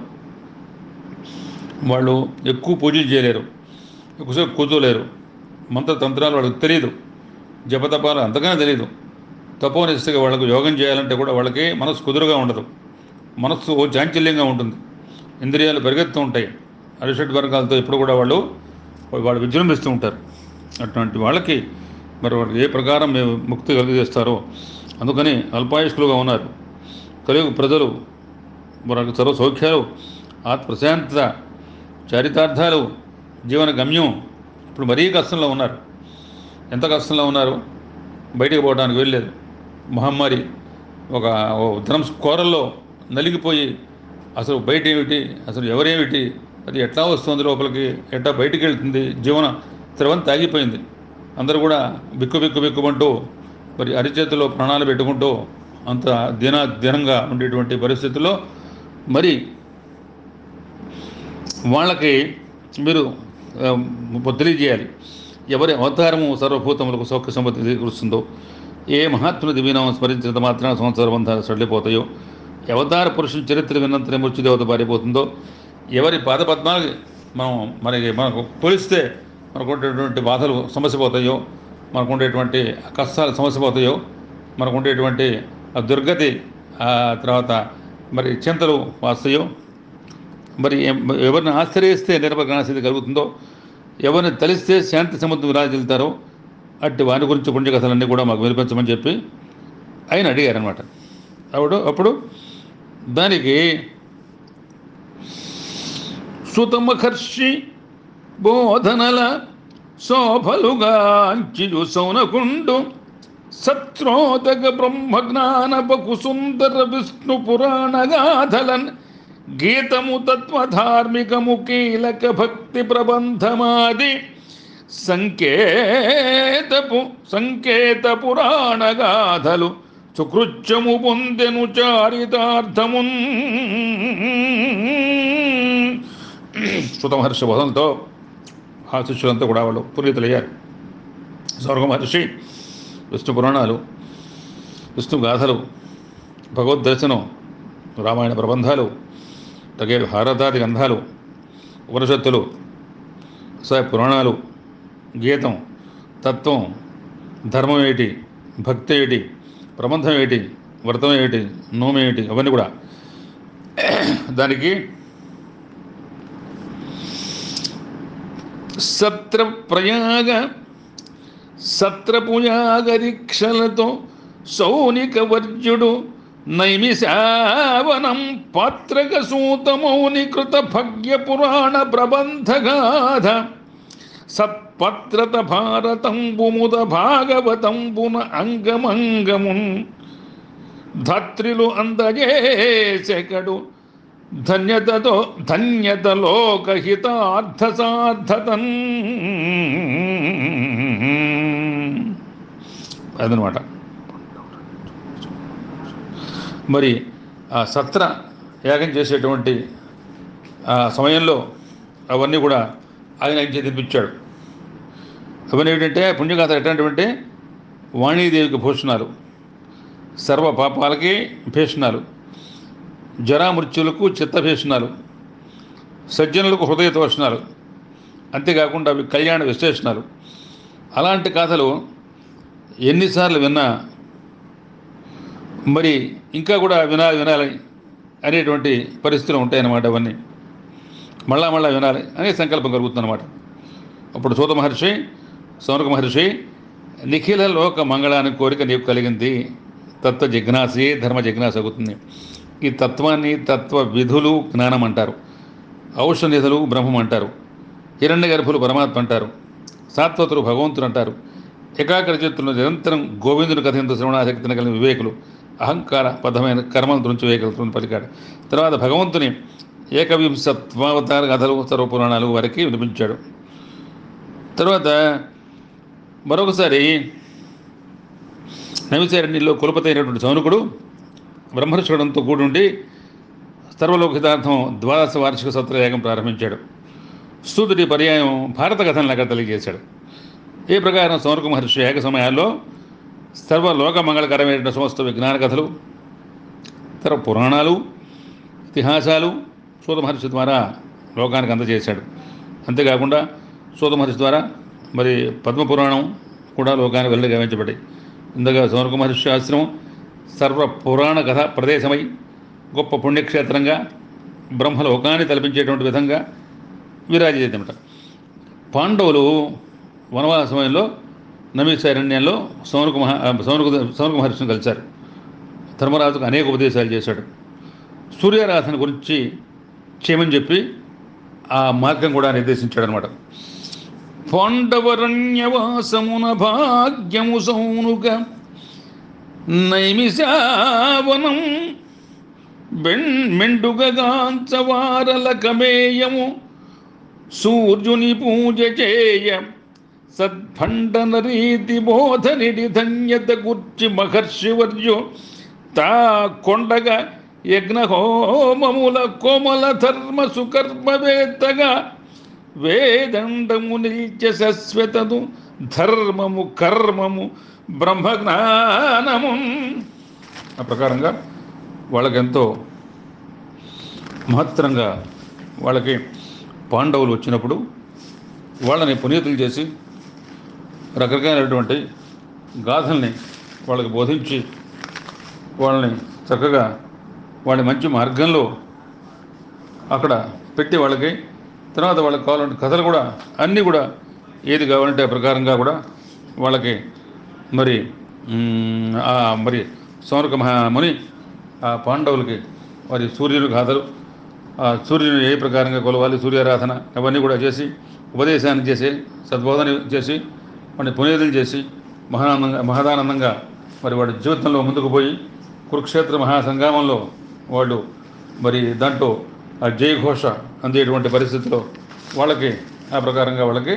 వాళ్ళు ఎక్కువ పూజలు చేయలేరు ఎక్కువసేపు కూర్చోలేరు మంత్రతంత్రాలు వాళ్ళకి తెలియదు జపతపాలు అంతగానే తెలియదు తపోనిష్టగా వాళ్ళకు యోగం చేయాలంటే కూడా వాళ్ళకి మనసు కుదురుగా ఉండదు మనస్సు చాంచల్యంగా ఉంటుంది ఇంద్రియాలు పరిగెత్తు ఉంటాయి అరిషడ్ వర్గాలతో ఇప్పుడు కూడా వాళ్ళు వాళ్ళు విజృంభిస్తూ ఉంటారు అటువంటి వాళ్ళకి మరి వాళ్ళకి ఏ ప్రకారం మేము ముక్తి కలిగజేస్తారో అందుకని అల్పాయుష్కులుగా ఉన్నారు కలియుగ ప్రజలు మరొక సర్వ సౌఖ్యాలు ఆత్మ ప్రశాంతత చారితార్థాలు జీవన గమ్యం ఇప్పుడు మరీ కష్టంలో ఉన్నారు ఎంత కష్టంలో ఉన్నారు బయటికి పోవడానికి వెళ్ళలేదు మహమ్మారి ఒక ఓ ధనం కోరల్లో నలిగిపోయి అసలు బయట ఏమిటి అసలు ఎవరేమిటి అది ఎట్లా వస్తుంది లోపలికి ఎట్లా బయటికి వెళ్తుంది జీవన త్రవం తాగిపోయింది అందరూ కూడా బిక్కు బిక్కు బిక్కుమంటూ మరి అరిచేతిలో ప్రాణాలు పెట్టుకుంటూ అంత దిన దినంగా ఉండేటువంటి పరిస్థితుల్లో మరి వాళ్ళకి మీరు ఆ, తెలియజేయాలి ఎవరి అవతారము సర్వభూతములకు సౌఖ్య సంపత్తి కురుస్తుందో ఏ మహాత్ముని దివ్యనామం స్మరించినంత మాత్రాన సంవత్సర బంధాలు సడలిపోతాయో అవతార పురుషుని చరిత్ర విన్నంతనే మృత్యుదేవత పారిపోతుందో ఎవరి పాదపద్మాలకి మనం మనకి మనకు పోలిస్తే మనకు ఉండేటువంటి బాధలు సమస్య పోతాయో మనకు ఉండేటువంటి కష్టాలు సమస్య పోతాయో మనకు ఉండేటువంటి ఆ దుర్గతి ఆ తర్వాత మరి చింతలు వస్తాయో మరి ఎం- ఎవరిని ఆశ్రయిస్తే నిర్వహణస్థితి కలుగుతుందో ఎవరిని తలిస్తే శాంతి సముద్రం విరాజిల్తారో అట్టి వారి గురించి పుణ్యకథలన్నీ కూడా మాకు వినిపించమని చెప్పి ఆయన అడిగారనమాట అప్పుడు అప్పుడు దానికి సుతమహర్షి బోధనల శోభలుగాంచియు సౌనకుండు సత్రోదక బ్రహ్మజ్ఞానపకు సుందర విష్ణు పురాణ గాథలన్ గీతము తత్వధార్మికము కీలక భక్తి ప్రబంధమాది సంకేతపు సంకేత పురాణ గాథలు సుకృత్యము పొందెను చారితార్థమున్ శృత మహర్షి బోధనతో ఆ శిష్యులంతా కూడా వాళ్ళు పునీతులయ్యారు స్వర్గ మహర్షి విష్ణు పురాణాలు విష్ణు గాథలు భగవద్ దర్శనం రామాయణ ప్రబంధాలు తగే భారతాది గ్రంథాలు ఉపనిషత్తులు స పురాణాలు గీతం తత్వం ధర్మం ఏటి భక్తి ఏటి ప్రబంధం ఏటి వ్రతం ఏటి నోమ ఏటి అవన్నీ కూడా దానికి సత్ర ప్రయాగ సత్రపుయాగరీక్షలతో సౌనిక వర్జుడు నైమిశావనం పాత్రక సూతమౌని కృత భగ్య పురాణ ప్రబంధగాథ సత్పత్రత భారతంబుముద భాగవతంబున అంగమంగమున్ ధత్రిలు అందజేసెకడు ధన్యతతో ధన్యత లోకహితార్థ సార్థతన్ అదనమాట మరి ఆ సత్ర యాగం చేసేటువంటి ఆ సమయంలో అవన్నీ కూడా ఆయన ఆయన తెప్పించాడు అవన్నీ ఏంటంటే పుణ్యగాథ ఎట్లాంటివంటే వాణీదేవికి భూషణాలు సర్వ పాపాలకి భీషణాలు జరామృత్యులకు చిత్తభీషణాలు సజ్జనులకు హృదయ తోషణాలు అంతేకాకుండా అవి కళ్యాణ విశ్లేషణాలు అలాంటి కథలు ఎన్నిసార్లు విన్నా మరి ఇంకా కూడా వినాలి వినాలి అనేటువంటి పరిస్థితులు ఉంటాయన్నమాట అవన్నీ మళ్ళా మళ్ళా వినాలి అనే సంకల్పం కలుగుతుందన్నమాట అప్పుడు సూత మహర్షి సౌనక మహర్షి నిఖిల లోక మంగళానికి కోరిక నీకు కలిగింది తత్వ జిజ్ఞాసే ధర్మ జిజ్ఞాస అవుతుంది ఈ తత్వాన్ని తత్వ విధులు జ్ఞానం అంటారు ఔషనిధులు బ్రహ్మం అంటారు హిరణ్య గర్భులు పరమాత్మ అంటారు సాత్వతులు భగవంతుడు అంటారు ఏకాగ్ర చిత్తులు నిరంతరం గోవిందుని కథంతో శ్రవణాశక్తిని కలిగిన వివేకులు అహంకార పదమైన కర్మల నుంచి వివేకులతో పలికాడు తర్వాత భగవంతుని ఏకవింశత్వావతార కథలు సర్వపురాణాలు వారికి వినిపించాడు తర్వాత మరొకసారి నైమిశారణ్యంలో కులపతి అయినటువంటి సౌనకుడు బ్రహ్మర్షుడంతో కూడుండి సర్వలోకితార్థం ద్వాదశ వార్షిక సత్రయాగం ప్రారంభించాడు సూతుడి పర్యాయం భారత కథను అక్కడ తెలియజేశాడు ఈ ప్రకారం సౌనక మహర్షి ఏక సమయాల్లో సర్వలోక మంగళకరమైన సమస్త విజ్ఞాన కథలు ఇతర పురాణాలు ఇతిహాసాలు సూత మహర్షి ద్వారా లోకానికి అందజేశాడు అంతేకాకుండా సూత మహర్షి ద్వారా మరి పద్మపురాణం కూడా లోకానికి వెళ్ళి గమనించబడి ఇందుగా సౌనక మహర్షి ఆశ్రమం సర్వ పురాణ కథ ప్రదేశమై గొప్ప పుణ్యక్షేత్రంగా బ్రహ్మలోకాన్ని తలపించేటువంటి విధంగా విరాజితమట పాండవులు వనవాస సమయంలో నమీశారణ్యంలో సౌనక మహా సౌనక సౌనక మహర్షిని కలిశారు ధర్మరాజుకు అనేక ఉపదేశాలు చేశాడు సూర్యారాధన గురించి చేయమని చెప్పి ఆ మార్గం కూడా నిర్దేశించాడు అనమాట పాండవరణ్యవాసమున భాగ్యము సౌనుక నైమిషావనం బెన్ మెండుగాంచవారల కమేయము సూర్యుని పూజ చేయ సద్భండన రీతి బోధనిడి ధన్యత గుర్చి మహర్షివర్యు తా కొండగా యజ్ఞహోమముల కోమల ధర్మ సుకర్మవేత్తగా వేదండము నిల్చ శశ్వతను ధర్మము కర్మము బ్రహ్మజ్ఞానము ఆ ప్రకారంగా వాళ్ళకెంతో మహత్తరంగా వాళ్ళకి పాండవులు వచ్చినప్పుడు వాళ్ళని పునీతులు చేసి రకరకాలైనటువంటి గాథల్ని వాళ్ళకి బోధించి వాళ్ళని చక్కగా వాళ్ళ మంచి మార్గంలో అక్కడ పెట్టి వాళ్ళకి తర్వాత వాళ్ళకి కావాలంటే కథలు కూడా అన్నీ కూడా ఏది కావాలంటే ఆ ప్రకారంగా కూడా వాళ్ళకి మరి మ్, ఆ మరి సౌనక మహాముని ఆ పాండవులకి వారి సూర్యుని గాథలు ఆ సూర్యుని ఏ ప్రకారంగా కొలవాలి సూర్యారాధన అవన్నీ కూడా చేసి ఉపదేశాన్ని చేసి సద్బోధన చేసి వాడిని పునీతులు చేసి మహానందంగా మహదానందంగా మరి వాడి జీవితంలో ముందుకు పోయి కురుక్షేత్ర మహాసంగ్రామంలో వాళ్ళు మరి దాంట్లో ఆ జయఘోష అందేటువంటి పరిస్థితిలో వాళ్ళకి ఆ ప్రకారంగా వాళ్ళకి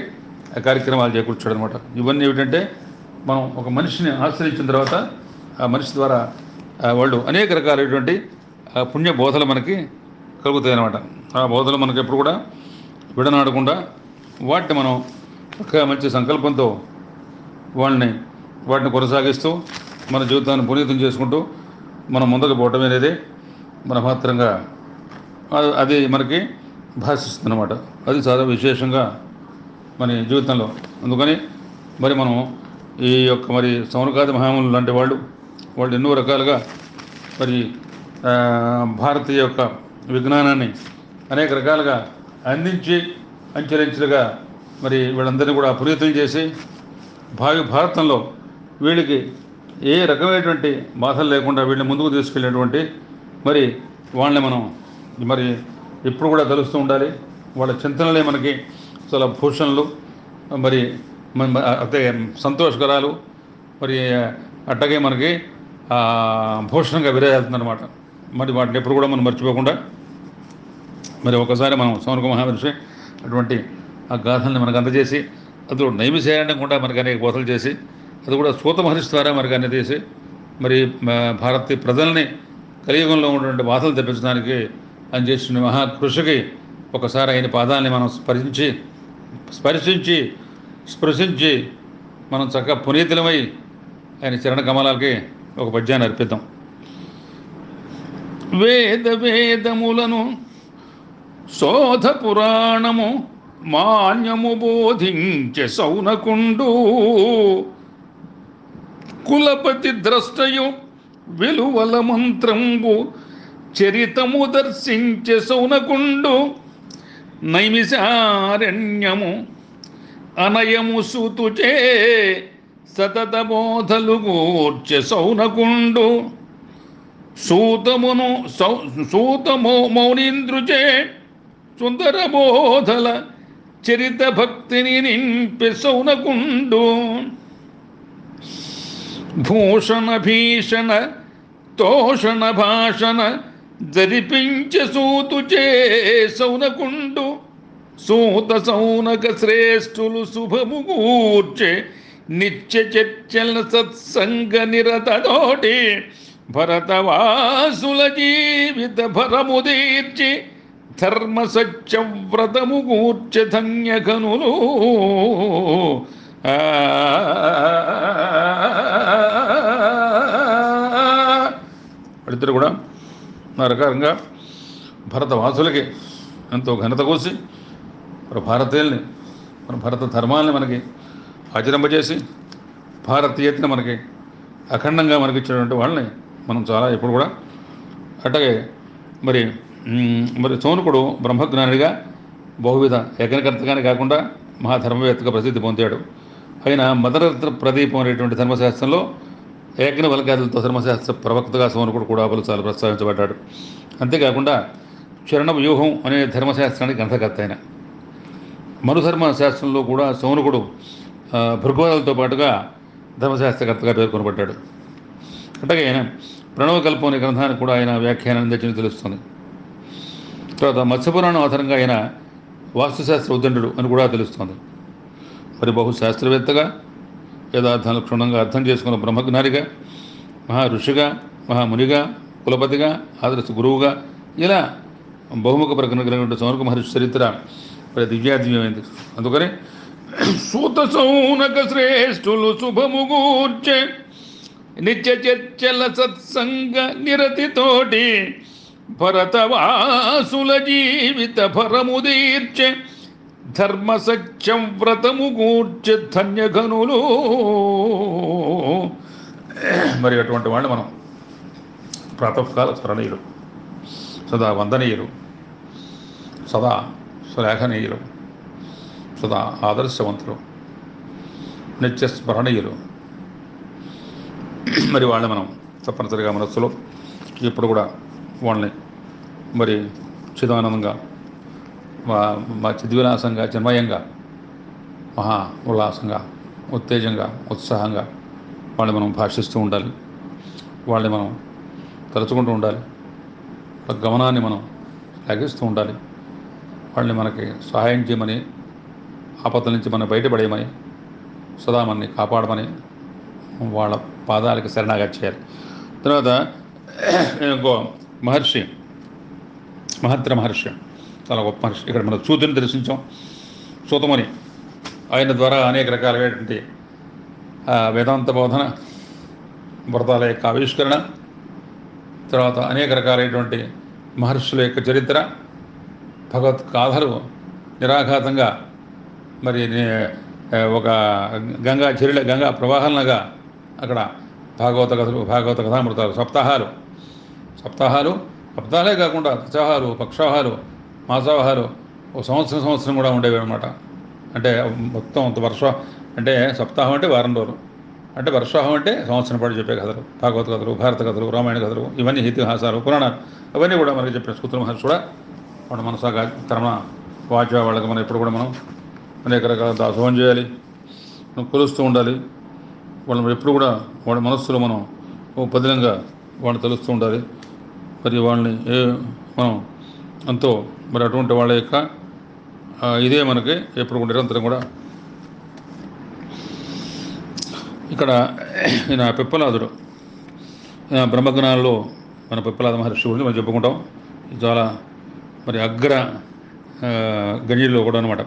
ఆ కార్యక్రమాలు చేకూర్చాడు అనమాట ఇవన్నీ ఏమిటంటే మనం ఒక మనిషిని ఆశ్రయించిన తర్వాత ఆ మనిషి ద్వారా ఆ వాళ్ళు అనేక రకాలైనటువంటి ఆ పుణ్య బోధలు మనకి కలుగుతాయి అన్నమాట ఆ బోధలు మనకి ఎప్పుడు కూడా విడనాడకుండా వాటిని మనం ఒక మంచి సంకల్పంతో వాళ్ళని వాటిని కొనసాగిస్తూ మన జీవితాన్ని పునీతం చేసుకుంటూ మనం ముందుకు పోవటం అనేది మన మాత్రంగా అది- అది మనకి భాషిస్తుంది అనమాట అది చాలా విశేషంగా మన జీవితంలో అందుకని మరి మనం ఈ యొక్క మరి సౌనకాది మహాములు లాంటి వాళ్ళు వాళ్ళు ఎన్నో రకాలుగా మరి ఆ, భారతీయ యొక్క విజ్ఞానాన్ని అనేక రకాలుగా అందించి అంచెలంచెలుగా మరి వీళ్ళందరినీ కూడా పునీతం చేసి భావి భారతంలో వీళ్ళకి ఏ రకమైనటువంటి బాధలు లేకుండా వీళ్ళని ముందుకు తీసుకెళ్ళినటువంటి మరి వాళ్ళని మనం మరి ఎప్పుడు కూడా కలుస్తూ ఉండాలి వాళ్ళ చింతనలే మనకి చాలా భూషణలు మరి మన- మన- అదే సంతోషకరాలు మరి అట్టగే మనకి ఆ, భూషణంగా విరాజేస్తుందన్నమాట మరి వాటిని ఎప్పుడు కూడా మనం మర్చిపోకుండా మరి ఒకసారి మనం సౌనక మహామహర్షి అటువంటి ఆ గాథల్ని మనకు అందజేసి అందులో నైమిషారణ్యం కూడా మనకు అనేక బోధలు చేసి అది కూడా సూత మహర్షి ద్వారా మనకు అన్ని చేసి మరి మా భారతీయ ప్రజల్ని కలియుగంలో ఉన్నటువంటి బాధలు తెప్పించడానికి ఆయన చేసిన మహాకృషికి ఒకసారి ఆయన పాదాలని మనం స్పరించి స్పర్శించి స్పృశించి మనం చక్కగా పునీతులమై ఆయన చరణ కమలాలకి ఒక పద్యాన్ని అర్పిద్దాం వేద వేదములను శోధ పురాణము మాన్యము బోధించే సౌనకుండు కులపతి ద్రష్టయు వెలువల మంత్రంబు చరితము దర్శించే సౌనకుండు నైమిషారణ్యము అనయము సూతుచే సతత బోధలు గూర్చె సౌనకుండు సూతమును సౌ సూతమో మౌనీంద్రుచే సుందర బోధల చరిత భక్తిని నింపి సౌనకుండు భూషణ భీషణ తోషణ భాషణ జరిపించే సూతుచే సౌనకుండు సూత సౌనక శ్రేష్ఠులు శుభము కూర్చే నిత్య చర్చల సత్సంగ నిరతతోటి భరతవాసుల జీవిత భరము తీర్చి ధర్మ సత్యవ్రతము కూర్చె ధన్యగనులు ఆ వాళ్ళిద్దరు కూడా ఆ రకంగా భరతవాసులకి ఎంతో ఘనత కోసి మన భారతీయుల్ని మన భారత ధర్మాల్ని మనకి ఆచరింపజేసి భారతీయతని మనకి అఖండంగా మనకి ఇచ్చినటువంటి వాళ్ళని మనం చాలా ఇప్పుడు కూడా అట్టగే మరి మ్, మరి సోనుకుడు బ్రహ్మజ్ఞానిగా బహువిధ యజ్ఞకర్తగానే కాకుండా మహాధర్మవేత్తగా ప్రసిద్ధి పొందాడు ఆయన మదరత్న ప్రదీపం అనేటువంటి ధర్మశాస్త్రంలో యజ్ఞ వల్కాదులతో ధర్మశాస్త్ర ప్రవక్తగా సోనుకుడు కూడా పలుసార్లు ప్రస్తావించబడ్డాడు అంతేకాకుండా చరణ వ్యూహం అనే ధర్మశాస్త్రానికి గ్రంథకర్త ఆయన మనుధర్మ శాస్త్రంలో కూడా సౌనకుడు ఆ, భృగోదాలతో పాటుగా ధర్మశాస్త్రకర్తగా పేర్కొనబడ్డాడు అట్లాగే ఆయన ప్రణవకల్పం అనే గ్రంథానికి కూడా ఆయన వ్యాఖ్యానం అందించిన తెలుస్తుంది తర్వాత మత్స్యపురాణం ఆధారంగా ఆయన వాస్తుశాస్త్ర ఉద్దండుడు అని కూడా తెలుస్తోంది మరి బహు శాస్త్రవేత్తగా యథార్థాలు క్షుణ్ణంగా అర్థం చేసుకున్న బ్రహ్మజ్ఞానిగా మహా ఋషిగా మహామునిగా కులపతిగా ఆదర్శ గురువుగా ఇలా బహుముఖ ప్రకటన కలిగిన సౌనక మహర్షి చరిత్ర మరి దివ్యాదివ్యమైంది అందుకని సూత సౌనక శ్రేష్ఠులు శుభము గూర్చే నిత్య చర్చల సత్సంగ నిరతితోటి భరతవాసుల జీవిత భరము తీర్చె ధర్మ సత్యం వ్రతము గూర్చె ధన్యఘనులు మరి అటువంటి వాళ్ళు మనం ప్రాతకాల స్మరణీయులు సదా వందనీయులు సదా శ్లాఘనీయులు సదా ఆదర్శవంతులు నిత్య స్మరణీయులు మరి వాళ్ళని మనం తప్పనిసరిగా మనస్సులో ఇప్పుడు కూడా వాళ్ళని మరి చిదానందంగా మా మా చిద్విలాసంగా చిన్మయంగా మహా ఉల్లాసంగా ఉత్తేజంగా ఉత్సాహంగా వాళ్ళని మనం భాషిస్తూ ఉండాలి వాళ్ళని మనం తలుచుకుంటూ ఉండాలి వాళ్ళ గమనాన్ని మనం లాగిస్తూ ఉండాలి వాళ్ళని మనకి సహాయం చేయమని ఆపత్తుల నుంచి మనం బయటపడేయమని సదా మనని కాపాడమని వాళ్ళ పాదాలకి శరణాగతి చేయాలి తర్వాత ఇంకో మహర్షి మహత్ర మహర్షి చాలా గొప్ప మహర్షి ఇక్కడ మనం సూతుని దర్శించాం సూతముని ఆయన ద్వారా అనేక రకాలైనటువంటి ఆ, వేదాంత బోధన వ్రతాల యొక్క ఆవిష్కరణ తర్వాత అనేక రకాలైనటువంటి మహర్షుల యొక్క చరిత్ర భగవత్ గాథలు నిరాఘాతంగా మరి నే- ఆ, ఒక గంగా చెరుల గంగా ప్రవాహంలాగా అక్కడ భాగవత కథలు భాగవత కథామృతాలు సప్తాహాలు సప్తాహాలు సప్తాహాలే కాకుండా దశాహాలు పక్షాహాలు మాసాహాలు ఒక సంవత్సరం సంవత్సరం కూడా ఉండేవి అనమాట అంటే మొత్తం అంత వర్ష అంటే సప్తాహం అంటే వారం రోజులు అంటే వర్షాహం అంటే సంవత్సరం పాటు చెప్పే కథలు భాగవత కథలు భారత కథలు రామాయణ కథలు ఇవన్నీ ఇతిహాసాలు పురాణాలు అవన్నీ కూడా మనకి చెప్పిన స్కృతుల మహర్షి కూడా మన మనసాగా తరమ వాచ వాళ్ళకి మనం ఎప్పుడు కూడా మనం అనేక రకాల దాసోహం చేయాలి మనం కొలుస్తూ ఉండాలి వాళ్ళని ఎప్పుడు కూడా వాళ్ళ మనస్సులో మనం ఓ పదిలంగా వాళ్ళని తెలుస్తూ ఉండాలి మరి వాళ్ళని ఏ మనం ఎంతో మరి అటువంటి వాళ్ళ యొక్క ఆ, ఇదే మనకి ఎప్పుడు కూడా నిరంతరం కూడా ఇక్కడ ఈయన పిప్పలాదుడు ఈయన బ్రహ్మజ్ఞానంలో మన పిప్పలాద మహర్షి గురించి మనం చెప్పుకుంటాం ఇది చాలా మరి అగ్ర ఆ, గణ్యుల్లో కూడా అనమాట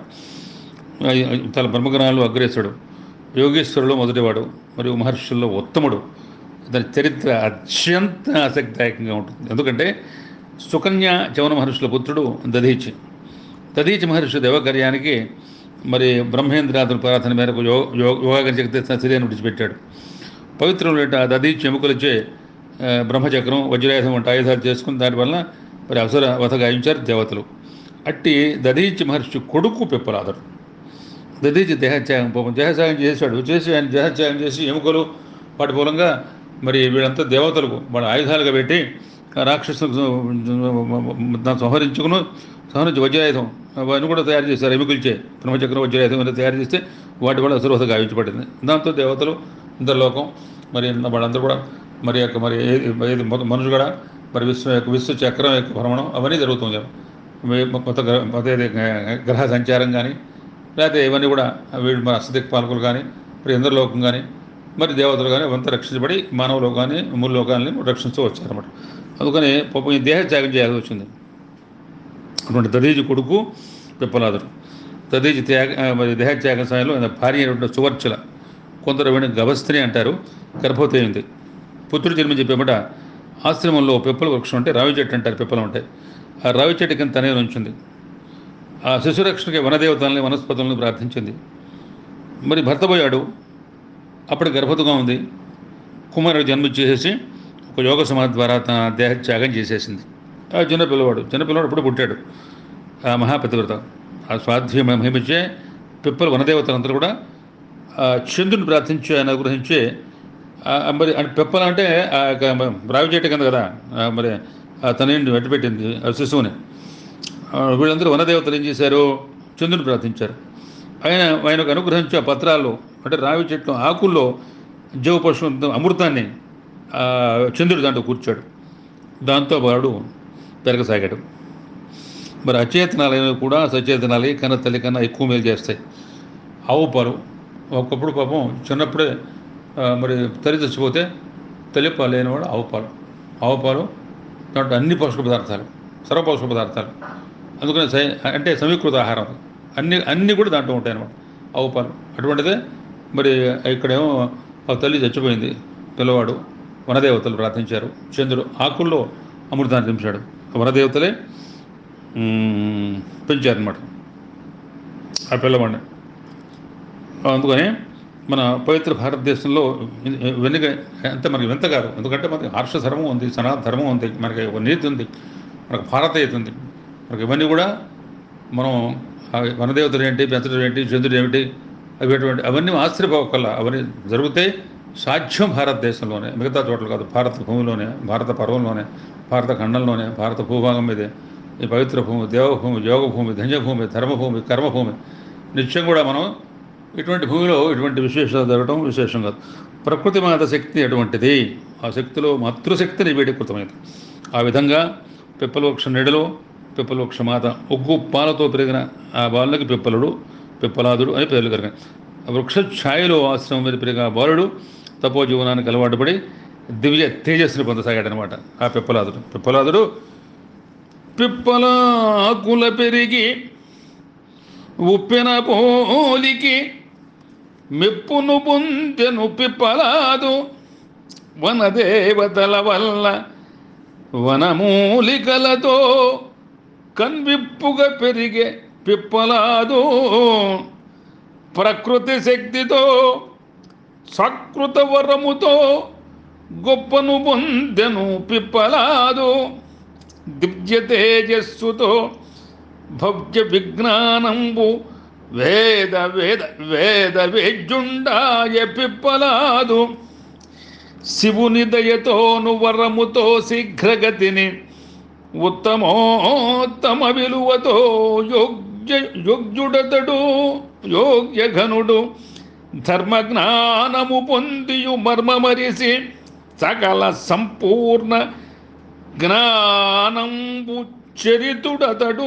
చాలా బ్రహ్మజ్ఞానంలో అగ్రేసుడు యోగేశ్వరులో మొదటివాడు మరియు మహర్షుల్లో ఉత్తముడు దాని చరిత్ర అత్యంత ఆసక్తిదాయకంగా ఉంటుంది ఎందుకంటే సుకన్య చవన మహర్షుల పుత్రుడు దధీచి దధీచి మహర్షి దేవకార్యానికి మరి బ్రహ్మేంద్రాదుల ప్రార్థన మేరకు యో యో యోగా శక్తి శరీరాన్ని విడిచిపెట్టాడు పవిత్రమైన ఆ దధీచి ఎముకలచే ఆ, బ్రహ్మచక్రం వజ్రాయుధం వంటి ఆయుధాలు చేసుకుని దానివల్ల మరి అసుర వధ గాయించారు దేవతలు అట్టి దధీచి మహర్షి కొడుకు పిప్పలాదరు దదీచి దేహత్యాగం పాపం దేహత్యాగం చేశాడు చేసి ఆయన దేహత్యాగం చేసి ఎముకలు వాటి మూలంగా మరి వీళ్ళంతా దేవతలకు వాళ్ళ ఆయుధాలుగా పెట్టి ఆ రాక్షసులకు దాన్ని సంహరించుకుని సంహరించి వజ్రాయుధం అవన్నీ కూడా తయారు చేశారు ఎముకలచే బ్రహ్మచక్రం వజ్రాయుధం అనేది తయారు చేస్తే వాటి వల్ల అసురవత గావించబడింది దాంతో దేవతలు ఇంద్రలోకం మరి వాళ్ళందరూ కూడా మరి యొక్క మరి ఏది ఏది మొత్తం మనుషులు కూడా మరి విశ్వ యొక్క విశ్వ చక్రం యొక్క భ్రమణం అవన్నీ జరుగుతుంది కొత్త గ్రహ అదే గ్రహ సంచారం కానీ లేకపోతే ఇవన్నీ కూడా వీళ్ళు మన అస్తదిక్ పాలకులు కానీ మరి ఇంద్రలోకం కానీ మరి దేవతలు కానీ అవంతా రక్షించబడి మానవ లోకాన్ని మూడు లోకాలని రక్షిస్తూ వచ్చారన్నమాట అందుకని పాపం ఈ దేహ త్యాగం చేయాల్సి వచ్చింది అటువంటి దదీజి కొడుకు పిప్పలాదుడు దదీజి త్యాగ ఆ, మరి దేహత్యాగ సమయంలో ఆయన భార్య అయినటువంటి సువర్చల కొందరు వీడిని గభస్త్రి అంటారు గర్భవతి అయింది పుత్రుడు జన్మించి పిమ్మట ఆశ్రమంలో పిప్పల వృక్షం అంటే రావి చెట్టు అంటారు పిప్పలం అంటే ఆ రావి చెట్టు కింద తనే ఉంచింది ఆ శిశురక్షణకి వనదేవతల్ని వనస్పతులను ప్రార్థించింది మరి భర్త పోయాడు అప్పుడు గర్భవతిగా ఉంది కుమారుడు జన్మించేసేసి ఒక యోగ సమాధి ద్వారా తన దేహ త్యాగం చేసేసింది ఆ చిన్న పిల్లవాడు చిన్న పిల్లవాడు ఇప్పుడు పుట్టాడు ఆ మహాపతివ్రత ఆ స్వాధ్య మహిమించే పిప్పల వనదేవతలందరూ కూడా ఆ చంద్రుని ప్రార్థించి ఆయన అనుగ్రహించి ఆ మరి అంటే పిప్పల అంటే ఆ యొక్క రావి చెట్టు కింద కదా ఆ మరి ఆ తనయుడిని వెంటబెట్టింది ఆ శిశువుని ఆ వీళ్ళందరూ వనదేవతలు ఏం చేశారు చంద్రుని ప్రార్థించారు ఆయన ఆయనకు అనుగ్రహించి ఆ పత్రాల్లో అంటే రావి చెట్లు ఆకుల్లో జీవ పశువు అమృతాన్ని ఆ చంద్రుడు దాంట్లో కూర్చాడు దాంతో వాడు పెరగసాగాడు మరి అచేతనాలైనవి కూడా సచేతనాలే కన్న తల్లి కన్నా ఎక్కువ మేలు చేస్తాయి ఆవు పాలు ఒకప్పుడు పాపం చిన్నప్పుడే ఆ, మరి తల్లి చచ్చిపోతే తల్లి పాలు లేనివాడు ఆవు పాలు ఆవు పాలు దాంట్లో అన్ని పోషక పదార్థాలు సర్వ పోషక పదార్థాలు అందుకని సై- అంటే సమీకృత ఆహారం అన్ని అన్నీ కూడా దాంట్లో ఉంటాయి అన్నమాట ఆవు పాలు అటువంటిదే మరి ఇక్కడేమో ఆ తల్లి చచ్చిపోయింది పిల్లవాడు వనదేవతలు ప్రార్థించారు చంద్రుడు ఆకుల్లో అమృతాన్ని దించాడు ఆ వనదేవతలే మ్, పెంచారనమాట ఆ పిల్లవాడిని అందుకని మన పవిత్ర భారతదేశంలో వెనుక ఎంత మనకి వింత కాదు ఎందుకంటే మనకి హర్ష ధర్మం ఉంది సనాతన ధర్మం ఉంది మనకి ఒక నీతి ఉంది మనకు భారతీయత ఉంది మనకి ఇవన్నీ కూడా మనం ఆ వనదేవతలు ఏంటి పెంచడం ఏంటి చంద్రుడు ఏమిటి అవి ఎటువంటి అవన్నీ ఆశ్చర్యపోకల్లా అవన్నీ జరుగుతాయి సాధ్యం భారతదేశంలోనే మిగతా చోట్ల కాదు భారత భూమిలోనే భారత పర్వంలోనే భారత ఖండంలోనే భారత భూభాగం మీదే ఈ పవిత్ర భూమి దేవభూమి యోగభూమి ధన్యభూమి ధర్మభూమి కర్మభూమి నిత్యం కూడా మనం ఇటువంటి భూమిలో ఇటువంటి విశేషాలు జరగడం విశేషం కాదు ప్రకృతి మాత శక్తి అటువంటిది ఆ శక్తిలో మాతృశక్తిని వేడీకృతమైంది ఆ విధంగా పిప్పలవృక్ష నీడలో పిప్పలవృక్ష మాత ఒగ్గు పాలతో పెరిగిన ఆ బాలునికి పిప్పలుడు పిప్పలాదుడు అని పేర్లు కలిగాయి వృక్ష ఛాయలో ఆశ్రమం వెలిపిరిగా బాలుడు తపోజీవనానికి అలవాటు పడి దివ్య తేజస్సుని పొందసాగాడనమాట ఆ పిప్పలాదుడు పిప్పలాదుడు పిప్పలాకుల పెరిగి ఉప్పెన పోలికి మెప్పును పొందెను పిప్పలాదు వనదేవతల వల్ల వనమూలికలతో కన్విప్పుగా పెరిగే పిప్పలాదు ప్రకృతి శక్తితో సకృత వరముతో గొప్పను పొందెను పిప్పలాదు దివ్య తేజస్సుతో భవ్య విజ్ఞానంబు వేద వేద వేద వేద్యుండాయ పిప్పలాదు శివుని దయతోను వరముతో శీఘ్రగతిని ఉత్తమోత్తమ విలువతో యోగ్య యోగ్యుడతడు యోగ్యఘనుడు ధర్మజ్ఞానము పొందియు మర్మమరిసి సకల సంపూర్ణ జ్ఞానంబు చరితుడతడు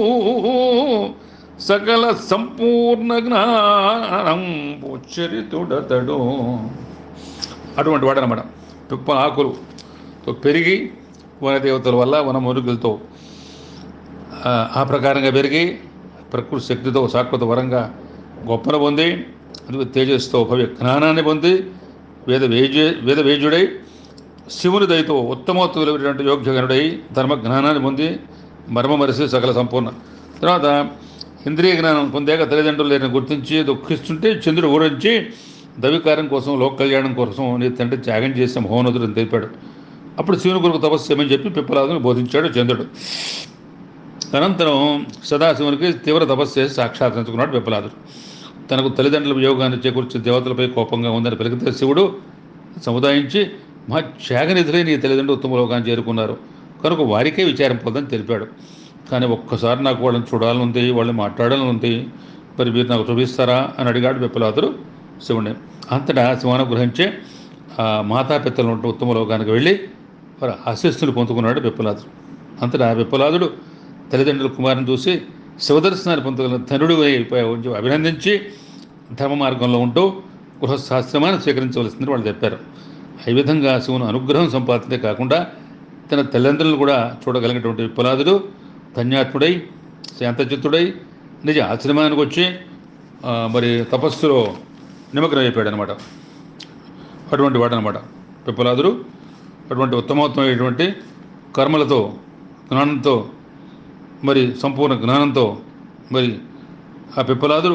సకల సంపూర్ణ జ్ఞానంబు చరితుడతడు అటువంటి వాడనమాట పిప్ప ఆకులుతో పెరిగి వనదేవతల వల్ల వనమూలికలతో ఆ, ఆ ప్రకారంగా పెరిగి ప్రకృతి శక్తితో సాత్వత వరంగా గొప్పను పొంది అది తేజస్తో భవ్య జ్ఞానాన్ని పొంది వేద వేజ వేద వేజుడై శివుని దయతో ఉత్తమోత్తమైనటువంటి యోగ్యగనుడై ధర్మ జ్ఞానాన్ని పొంది మర్మమరిసి సకల సంపూర్ణ తర్వాత ఇంద్రియ జ్ఞానం పొందాక తల్లిదండ్రులు లేని గుర్తించి దుఃఖిస్తుంటే చంద్రుడు ఊరించి దవికారం కోసం లోక కళ్యాణం కోసం నీ తండ్రి త్యాగం చేసిన మహోన్నతుడు అని తెలిపాడు అప్పుడు శివుని కొరకు తపస్సు చేయమని చెప్పి పిప్పలాదుని బోధించాడు చంద్రుడు అనంతరం సదాశివునికి తీవ్ర తపస్సు చేసి సాక్షాత్కరించుకున్నాడు పిప్పలాదుడు తనకు తల్లిదండ్రుల వియోగాన్ని చేకూర్చి దేవతలపై కోపంగా ఉందని పలికితే శివుడు సముదాయించి మా త్యాగనిధులై నీ తల్లిదండ్రులు ఉత్తమ లోకాన్ని చేరుకున్నారు కనుక వారికే విచారం పొందని తెలిపాడు కానీ ఒక్కసారి నాకు వాళ్ళని చూడాలని ఉంది వాళ్ళని మాట్లాడాలని ఉంది మరి మీరు నాకు చూపిస్తారా అని అడిగాడు విప్పలాదుడు శివుడిని అంతటా శివానుగ్రహించే ఆ మాతాపిత్తలు ఉంటూ ఉత్తమ లోకానికి వెళ్ళి వారి ఆశీస్సులు పొందుకున్నాడు విప్పలాదుడు అంతటా విప్పలాదుడు తల్లిదండ్రుల కుమారుని చూసి శివదర్శనాన్ని పొందగల ధనుడు అయిపోయావు అని చెప్పి అభినందించి ధర్మ మార్గంలో ఉంటూ గృహశాస్త్రమాన్ని స్వీకరించవలసిందని వాళ్ళు చెప్పారు ఈ విధంగా శివుని అనుగ్రహం సంపాదించే కాకుండా తన తల్లిదండ్రులను కూడా చూడగలిగినటువంటి విప్పలాదుడు ధన్యాత్ముడై శాంతచిత్తుడై నిజ ఆశ్రమానికి వచ్చి ఆ, మరి తపస్సులో నిమగ్నం అయిపోయాడు అనమాట అటువంటి వాడు అనమాట పిప్పలాదుడు అటువంటి ఉత్తమోత్తమైనటువంటి కర్మలతో జ్ఞానంతో మరి సంపూర్ణ జ్ఞానంతో మరి ఆ పిప్పలాదుడు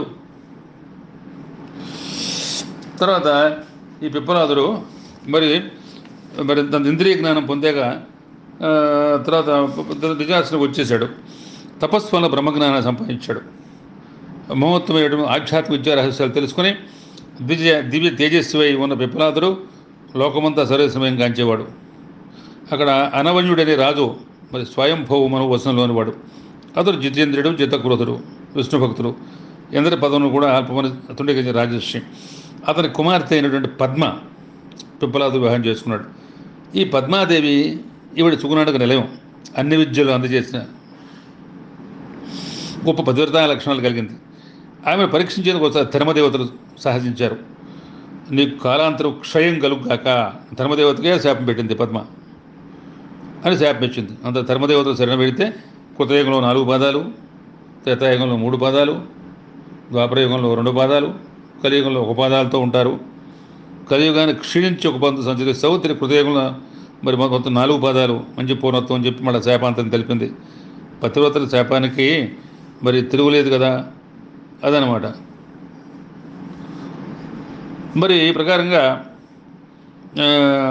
తర్వాత ఈ పిప్పలాదుడు మరి మరి తన ఇంద్రియ జ్ఞానం పొందాక ఆ, తర్వాత నిజాసనకు వచ్చేసాడు తపస్సు వల్ల బ్రహ్మజ్ఞానాన్ని సంపాదించాడు మహోత్తమైన ఆధ్యాత్మిక విద్యా రహస్యాలు తెలుసుకొని దివ్య దివ్య తేజస్వి ఉన్న పిప్పలాదుడు లోకమంతా సర్వస్వయం కాంచేవాడు అక్కడ అనవన్యుడనే రాజు మరి స్వయంభవ మను వసంలోని వాడు అతడు జితేంద్రుడు జితక్రోధుడు విష్ణు భక్తుడు ఇంద్ర పదవును కూడా అల్పమని తుండగించిన రాజర్షి అతని కుమార్తె అయినటువంటి పద్మ పిప్పలాదు వివాహం చేసుకున్నాడు ఈ పద్మాదేవి ఈవిడ సుగుణానికి నిలయం అన్ని విద్యలు అందజేసిన గొప్ప భద్రతా లక్షణాలు కలిగింది ఆమె పరీక్షించేందుకు ఒకసారి ధర్మదేవతలు సహజించారు నీకు కాలాంతరం క్షయం కలుగాక ధర్మదేవతకే శాపం పెట్టింది పద్మ అని శాపం ఇచ్చింది అంత ధర్మదేవతలు శరణ పెడితే కృతయుగంలో నాలుగు పాదాలు త్రేతాయుగంలో మూడు పాదాలు ద్వాపరయుగంలో రెండు పాదాలు కలియుగంలో ఒక పాదాలతో ఉంటారు కలియుగాన్ని క్షీణించి ఒక పంతు సంచరిస్తావు తిరిగి కృతయుగంలో మరి మొత్తం నాలుగు పాదాలు మంచి పూర్ణత్వం అని చెప్పి మళ్ళీ శాపాంతం తెలిపింది పతివ్రతల శాపానికి మరి తిరుగులేదు కదా అదనమాట మరి ఈ ప్రకారంగా ఆ,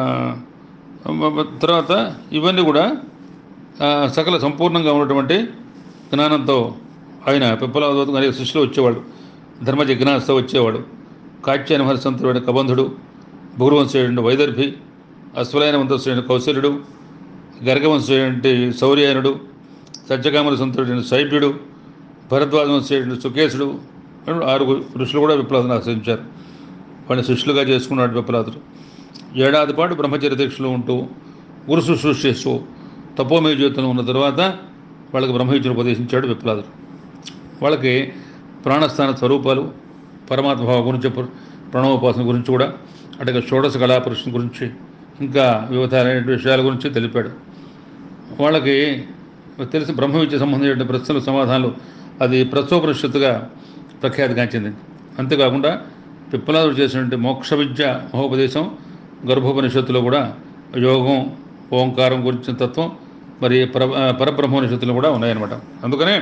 తర్వాత ఇవన్నీ కూడా ఆ, సకల సంపూర్ణంగా ఉన్నటువంటి జ్ఞానంతో ఆయన పిప్పలావతకు అనేక శిష్యులు వచ్చేవాడు ధర్మ జిజ్ఞాసతో వచ్చేవాడు కాత్యాయన మహర్షంతుడైన కబంధుడు భూర్వంశుడైన వైదర్భి అశ్వలైన వంశుడైన కౌశల్యుడు గర్గవంశుడైన శౌర్యాయనుడు సత్యకామల సంతుడైన శైబ్యుడు భరద్వాజ వంశుడైన సుకేశుడు ఆరుగురు ఋషులు కూడా విప్లవాన్ని ఆశ్రయించారు వాడిని శిష్యులుగా చేసుకున్నాడు విప్లవాదుడు ఏడాది పాటు బ్రహ్మచర్య దీక్షలో ఉంటూ గురు శుశ్రూష చేస్తూ తపోమయ జీవితంలో ఉన్న తర్వాత వాళ్ళకి బ్రహ్మవిద్యను ఉపదేశించాడు విప్లవాదుడు వాళ్ళకి ప్రాణస్థాన స్వరూపాలు పరమాత్మ భావం గురించి ప్ర- ప్రణవోపాసన గురించి కూడా అటుగా షోడశ కళాపురుషుని గురించి ఇంకా వివిధమైన విషయాల గురించి తెలిపాడు వాళ్ళకి తెలిసి బ్రహ్మ విద్య సంబంధించిన ప్రశ్నల సమాధానాలు అది ప్రసోపనిషత్తుగా ప్రఖ్యాతిగాంచింది అంతేకాకుండా పిప్పలాదుడు చేసినటువంటి మోక్ష విద్య మహోపదేశం గర్భోపనిషత్తులో కూడా యోగం ఓంకారం గురించిన తత్వం మరి పర పరబ్రహ్మోపనిషత్తులు కూడా ఉన్నాయన్నమాట అందుకనే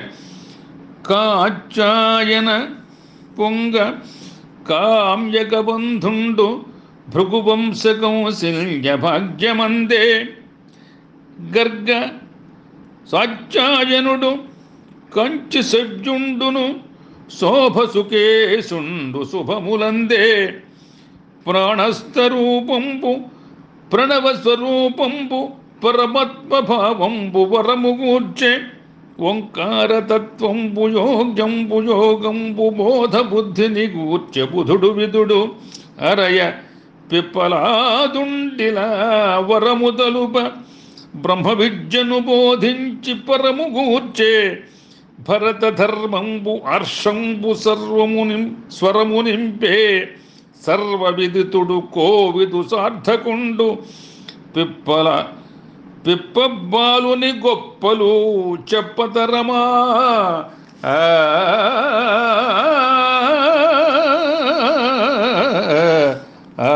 కాచాయన పొంగ కామ్యక బంధుండు భృగువంశకౌశల్య భాగ్యమందే గర్గ సాధ్యాయనుడు కంచి సజ్జుండును శోభసుకేశుండు శుభములందే ప్రాణస్థరూపంబు ప్రణవ స్వరూపంబు పరమత్మ భావంబు వరముగూర్చే ఓంకార తత్వంబు యోగ్యంబు యోగంబు బోధ బుద్ధిని గూర్చె బుధుడు విదుడు అరయ పిప్పలాదుండిలా వరము తలుప బ్రహ్మ విద్యను బోధించి పరము గూర్చే భరత ధర్మంబు హర్షంబు సర్వము నిం స్వరము నింపే సర్వ విదితుడు కోవిదు సార్థకుండు పిప్పల పిప్పబ్బాలుని గొప్పలు చెప్పతరమా ఆ, ఆ,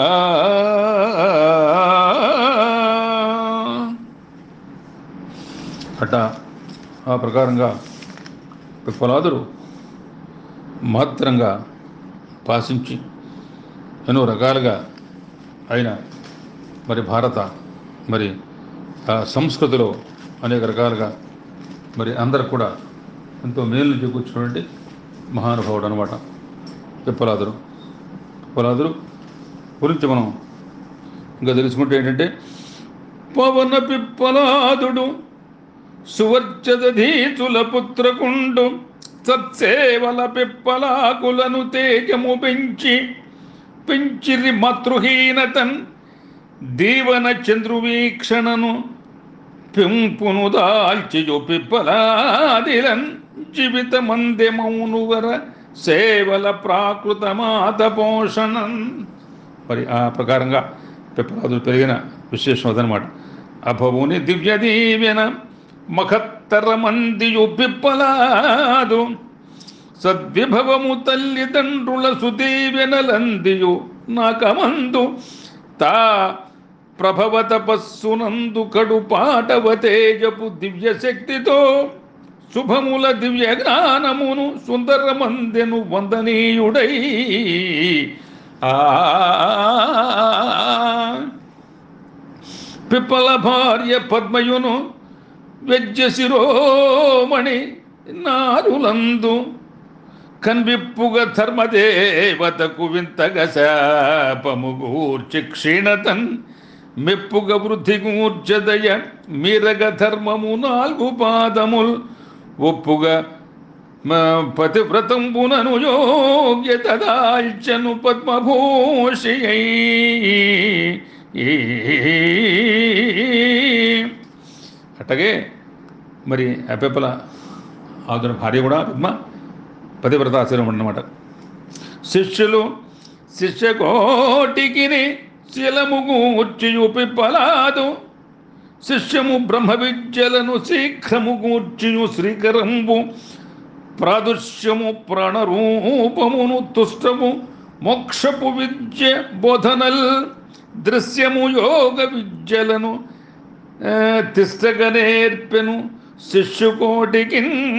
అట ఆ ప్రకారంగా పిప్పలాదుడు మహత్తరంగా పాసించి ఎన్నో రకాలుగా ఆయన మరి భారత మరి ఆ సంస్కృతిలో అనేక రకాలుగా మరి అందరు కూడా ఎంతో మేలు చేకూర్చున్నటువంటి మహానుభావుడు అనమాట పిప్పలాదుడు పిప్పలాదుడు గురించి మనం ఇంకా తెలుసుకుంటే ఏంటంటే పవన పిప్పలాదుడు సువర్చదధీతుల పుత్రకుండు సత్సేవల పిప్పలాకులను తేజము పెంచి పెంచిరి మాతృహీనతన్ దీవన చంద్రువీక్షణను పెంపును దాల్చియు పిప్పలాదిలన్ జీవితమందె మౌనువర సేవల ప్రాకృత మాత పోషణం మరి ఆ ప్రకారంగా పిప్పలాదులు పెరిగిన విశేషం అదనమాట అభవుని దివ్య దీవెన మఖత్తర మందియు పిప్పలాదు సద్విభవము తల్లిదండ్రుల సుదీవెనలందియు నాకమందు తా ప్రభవ తపస్సునందు కడు పాటవ తేజపు దివ్య శక్తితో శుభముల దివ్య జ్ఞానమును సుందరమందెను వందనీయుడై ఆ పిప్పల భార్య పద్మయును వెజ్జ శిరోమణి నారులందు కన్విప్పుగ ధర్మదేవతకు వింతగ శాపము గూర్చి క్షీణతన్ మెప్పుగ వృద్ధి గూర్చదయ మీరగ ధర్మము నాలుగు పాదముల్ ఒప్పుగా పతివ్రతంబునను యోగ్యత దాల్చను పద్మభూషి అట్టగే మరి ఆ పిప్పల ఆదున భార్య కూడా పద్మ పతివ్రతాశ్రమం అన్నమాట శిష్యులు శిష్యకోటికి శిలము గూర్చియు పిప్పలాదు శిష్యము బ్రహ్మ విద్యలను శీఘ్రము గూర్చియు శ్రీకరంబు ప్రాదుష్యము ప్రాణరూపమును తుష్టము మోక్షపు విద్య బోధనల్ దృశ్యము యోగ విద్యలను ఆ, తిష్టగ నేర్పెను శిష్యుకోటికి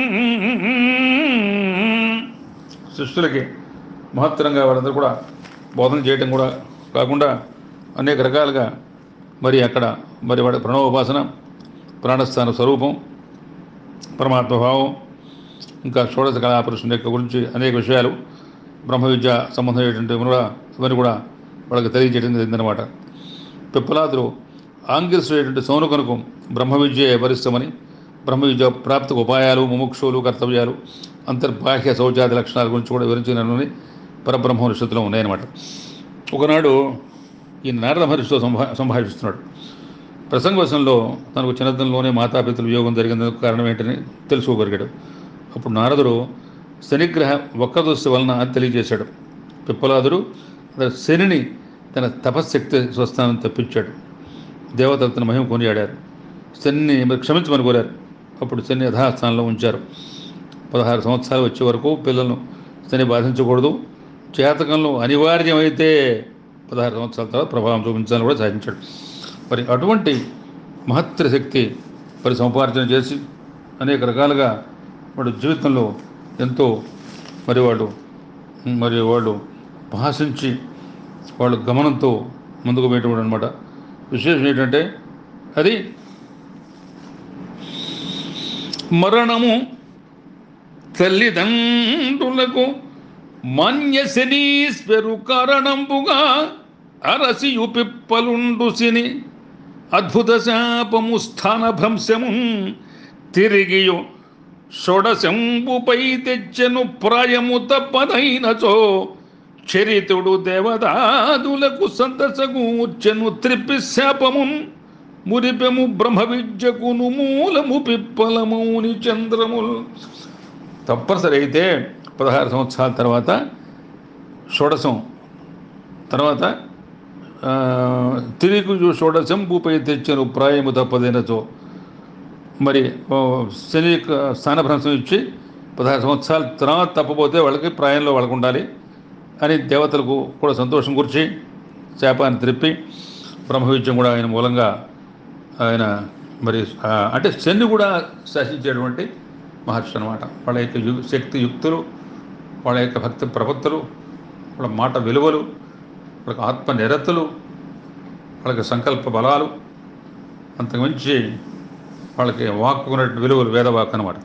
శిష్యులకి మహత్తరంగా వాళ్ళందరూ కూడా బోధన చేయటం కూడా కాకుండా అనేక రకాలుగా మరి అక్కడ మరి వాడి ప్రణవోపాసన ప్రాణస్థాన స్వరూపం పరమాత్మ భావం ఇంకా షోడశ కళాపురుషుని యొక్క గురించి అనేక విషయాలు బ్రహ్మ విద్య సంబంధమైనటువంటి కూడా ఇవన్నీ కూడా వాళ్ళకి తెలియజేయడం జరిగిందనమాట పిప్పలాదులు ఆంగిస్తున్నటువంటి సౌనకనుకు బ్రహ్మ విద్య పరిశ్రమని బ్రహ్మ విద్య ప్రాప్తికి ఉపాయాలు ముముక్షులు కర్తవ్యాలు అంతర్బాహ్య శౌచాది లక్షణాల గురించి కూడా వివరించినవి పరబ్రహ్మ నిషత్తులో ఉన్నాయన్నమాట ఒకనాడు ఈ నారద మహర్షితో సంభా సంభాషిస్తున్నాడు ప్రసంగవశంలో తనకు చిన్నతనంలోనే మాతాపితల యోగం జరిగినందుకు కారణం ఏంటని తెలుసుకోగలిగాడు అప్పుడు నారదుడు శనిగ్రహ వక్రదృష్టి వలన అని తెలియజేశాడు పిప్పలాదుడు అతను శనిని తన తపశ్శక్తి స్వస్థానం తప్పించాడు దేవతలు తన మహిమ కొనియాడారు శనిని మరి క్షమించమని కోరారు అప్పుడు శని యథాస్థానంలో ఉంచారు పదహారు సంవత్సరాలు వచ్చే వరకు పిల్లలను శని బాధించకూడదు చేతకంలో అనివార్యమైతే పదహారు సంవత్సరాల తర్వాత ప్రభావం చూపించాలని కూడా సాధించాడు మరి అటువంటి మహత్తర శక్తి మరి సముపార్జన చేసి అనేక రకాలుగా వాడు జీవితంలో ఎంతో మరి వాళ్ళు మరి వాళ్ళు భాషించి వాళ్ళు గమనంతో ముందుకు పోయేటప్పుడు అనమాట విశేషం ఏంటంటే అది మరణము తల్లిదండ్రులకు మాన్యశనీశ్వరు కారణంబుగా అరసియు పిప్పలుండు సిని అద్భుత శాపము స్థాన భ్రంశము తిరిగియు షోడశంబుపై తెచ్చెను ప్రాయము తప్పదైనచో చరితుడు దేవదాదులకు సంతసగూర్చెను త్రిపి శాపము మురిపెము బ్రహ్మ విద్యకును మూలము పిప్పలమౌని చంద్రముల్ తప్పనిసరి అయితే పదహారు సంవత్సరాల తర్వాత షోడశం తర్వాత ఆ, తిరిగి షోడశం భూపై తెచ్చను ప్రాయము తప్పదైనచో మరి ఓ, శని యొక్క స్థానభ్రంశం ఇచ్చి పదహారు సంవత్సరాల తర్వాత తప్పపోతే వాళ్ళకి ప్రాయంలో వాళ్ళకు ఉండాలి అని దేవతలకు కూడా సంతోషం కూర్చి శాపాన్ని త్రిప్పి బ్రహ్మ విద్యం కూడా ఆయన మూలంగా ఆయన మరి ఆ, అంటే శని కూడా శాసించేటువంటి మహర్షి అనమాట వాళ్ళ యొక్క యు శక్తి యుక్తులు వాళ్ళ యొక్క భక్తి ప్రపత్తులు వాళ్ళ మాట విలువలు వాళ్ళకి ఆత్మ నిరతులు వాళ్ళకి సంకల్ప బలాలు అంతకుమించి వాళ్ళకి వాక్కున్నటువంటి విలువలు వేదవాక్ అనమాట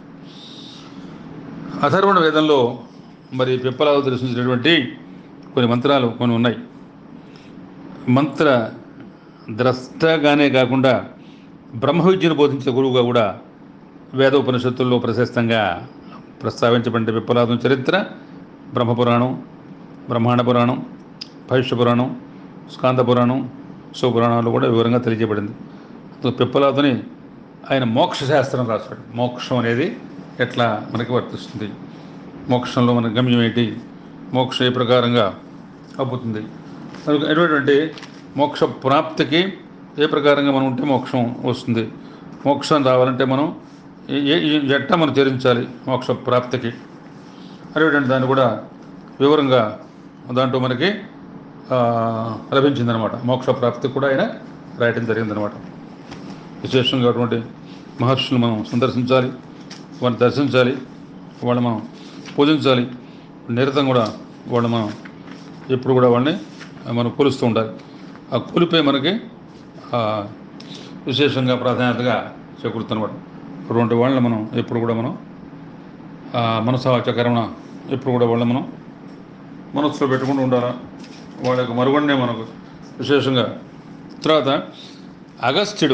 అథర్వణ వేదంలో మరి పిప్పలాలు దర్శించినటువంటి కొన్ని మంత్రాలు కొన్ని ఉన్నాయి మంత్ర ద్రష్టగానే కాకుండా బ్రహ్మ విద్యను బోధించే గురువుగా కూడా వేద ఉపనిషత్తుల్లో ప్రశస్తంగా ప్రస్తావించబడిన విప్పలాదం చరిత్ర బ్రహ్మపురాణం బ్రహ్మాండ పురాణం భవిష్య పురాణం స్కాంద పురాణం శివపురాణాలు కూడా వివరంగా తెలియజేయబడింది అసలు పిప్పలాదుని ఆయన మోక్ష శాస్త్రం రాశాడు మోక్షం అనేది ఎట్లా మనకి వర్తిస్తుంది మోక్షంలో మన గమ్యం ఏంటి మోక్షం ఏ ప్రకారంగా అబ్బుతుంది మనకు ఎటువంటి మోక్ష ప్రాప్తికి ఏ ప్రకారంగా మనం ఉంటే మోక్షం వస్తుంది మోక్షం రావాలంటే మనం ఏ- ఏ ఏ- ఎట్లా మనం చేరించాలి మోక్ష ప్రాప్తికి అనేటువంటి దాన్ని కూడా వివరంగా దాంట్లో మనకి ఆ, లభించిందనమాట మోక్ష ప్రాప్తి కూడా ఆయన రాయటం జరిగిందనమాట విశేషంగా అటువంటి మహర్షులు మనం సందర్శించాలి వారిని దర్శించాలి వాళ్ళు మనం పూజించాలి నిరతం కూడా వాళ్ళు మనం ఎప్పుడు కూడా వాళ్ళని మనం కొలుస్తూ ఉండాలి ఆ కొలిపే మనకి ఆ, విశేషంగా ప్రాధాన్యతగా చేకూరుతున్నమాట అటువంటి వాళ్ళని మనం ఎప్పుడు కూడా మనం మనసాచకరణ ఎప్పుడు కూడా వాళ్ళని మనం మనసులో పెట్టుకుంటూ ఉండాలా వాళ్ళ యొక్క మరుగుడినే మనకు విశేషంగా తర్వాత అగస్త్యుడు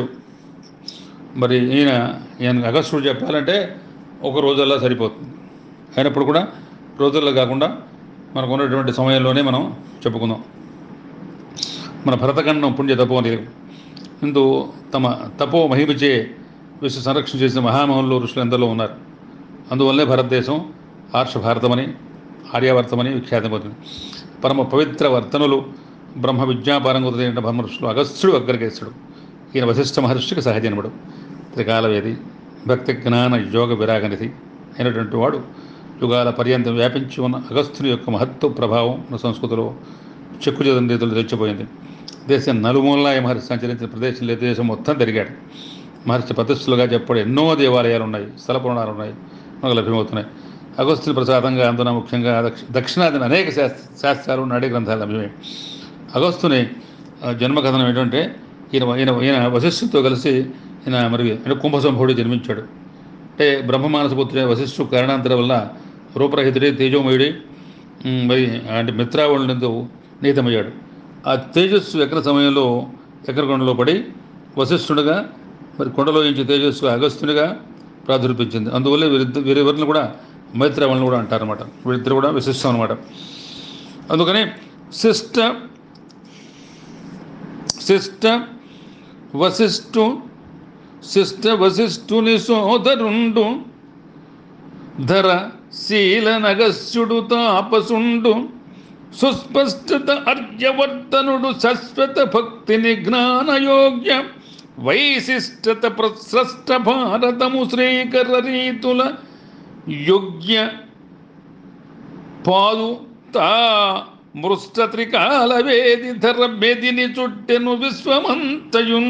మరి ఈయన ఈయన అగస్త్యుడు చెప్పాలంటే ఒక రోజుల్లో సరిపోతుంది అయినప్పుడు కూడా రోజుల్లో కాకుండా మనకు ఉన్నటువంటి సమయంలోనే మనం చెప్పుకుందాం మన భరతఖండం పుణ్య తపోనిధి ఇందు తమ తపో మహిమచే విశ్వ సంరక్షణ చేసిన మహామహుల్లో ఋషులు ఎందరో ఉన్నారు అందువల్లే భారతదేశం ఆర్ష భారతమని ఆర్యావర్తమని విఖ్యాతం పొందింది పరమ పవిత్ర వర్తనులు బ్రహ్మ విద్యాపారంగుతైన బ్రహ్మ ఋషులు అగస్త్యుడు అగ్రగేశుడు ఈయన వశిష్ఠ మహర్షికి సహజనుడు త్రికాలవేది భక్తి జ్ఞాన యోగ విరాగనిధి అయినటువంటి వాడు యుగాల పర్యంతం వ్యాపించి ఉన్న అగస్త్యుని యొక్క మహత్వ ప్రభావం మన సంస్కృతిలో చెక్కు చెదం రీతులు తెచ్చిపోయింది దేశం నలుమూలలా ఈ మహర్షి సంచరించిన ప్రదేశంలో ఈ దేశం మొత్తం తిరిగాడు మహర్షి ప్రతిష్ఠలుగా చెప్పడం ఎన్నో దేవాలయాలు ఉన్నాయి స్థల పురాణాలు ఉన్నాయి మనకు లభ్యమవుతున్నాయి అగస్తుని ప్రసాదంగా అందున ముఖ్యంగా దక్ష- దక్షిణాదిన అనేక శాస్త్ర శాస్త్రాలు నాడీ గ్రంథాలు లభ్యమే అగస్తుని ఆ, జన్మకథనం ఏంటంటే ఈయన ఈయన ఈయన వశిష్ఠుతో కలిసి ఈయన మరి ఈయన కుంభసంభుడు జన్మించాడు అంటే బ్రహ్మమానసపుత్రుడే వశిష్ఠు కారణాంతరం వల్ల రూపరహితుడి తేజోమయుడి ఉమ్, మరి అంటే మిత్రావళునితో నీతమయ్యాడు ఆ తేజస్సు ఎక్కడ సమయంలో ఎక్కడ కొండలో పడి వశిష్ఠుడిగా మరి కొండలో నుంచి తేజస్సు అగస్తునిగా ప్రాదుర్భించింది అందువల్ల వీరిద్దరు వీరెవరిని కూడా మైత్రావళిని కూడా అంటారన్నమాట వీరిద్దరు కూడా విశిష్టం అనమాట అందుకని శిష్ట శిష్ట వశిష్ఠు శిష్ట వశిష్ఠుని సోదరుండు ధర శీలనగస్యుడు తాపసుండు సుస్పష్టత అర్యవర్తనుడు శాశ్వత భక్తిని జ్ఞానయోగ్య వైశిష్టత ప్రస్రష్ట భారతము శ్రీకర రీతుల యోగ్య పాదు తా మృష్ట త్రికాల వేది ధర బెదిని చుట్టెను విశ్వమంతయున్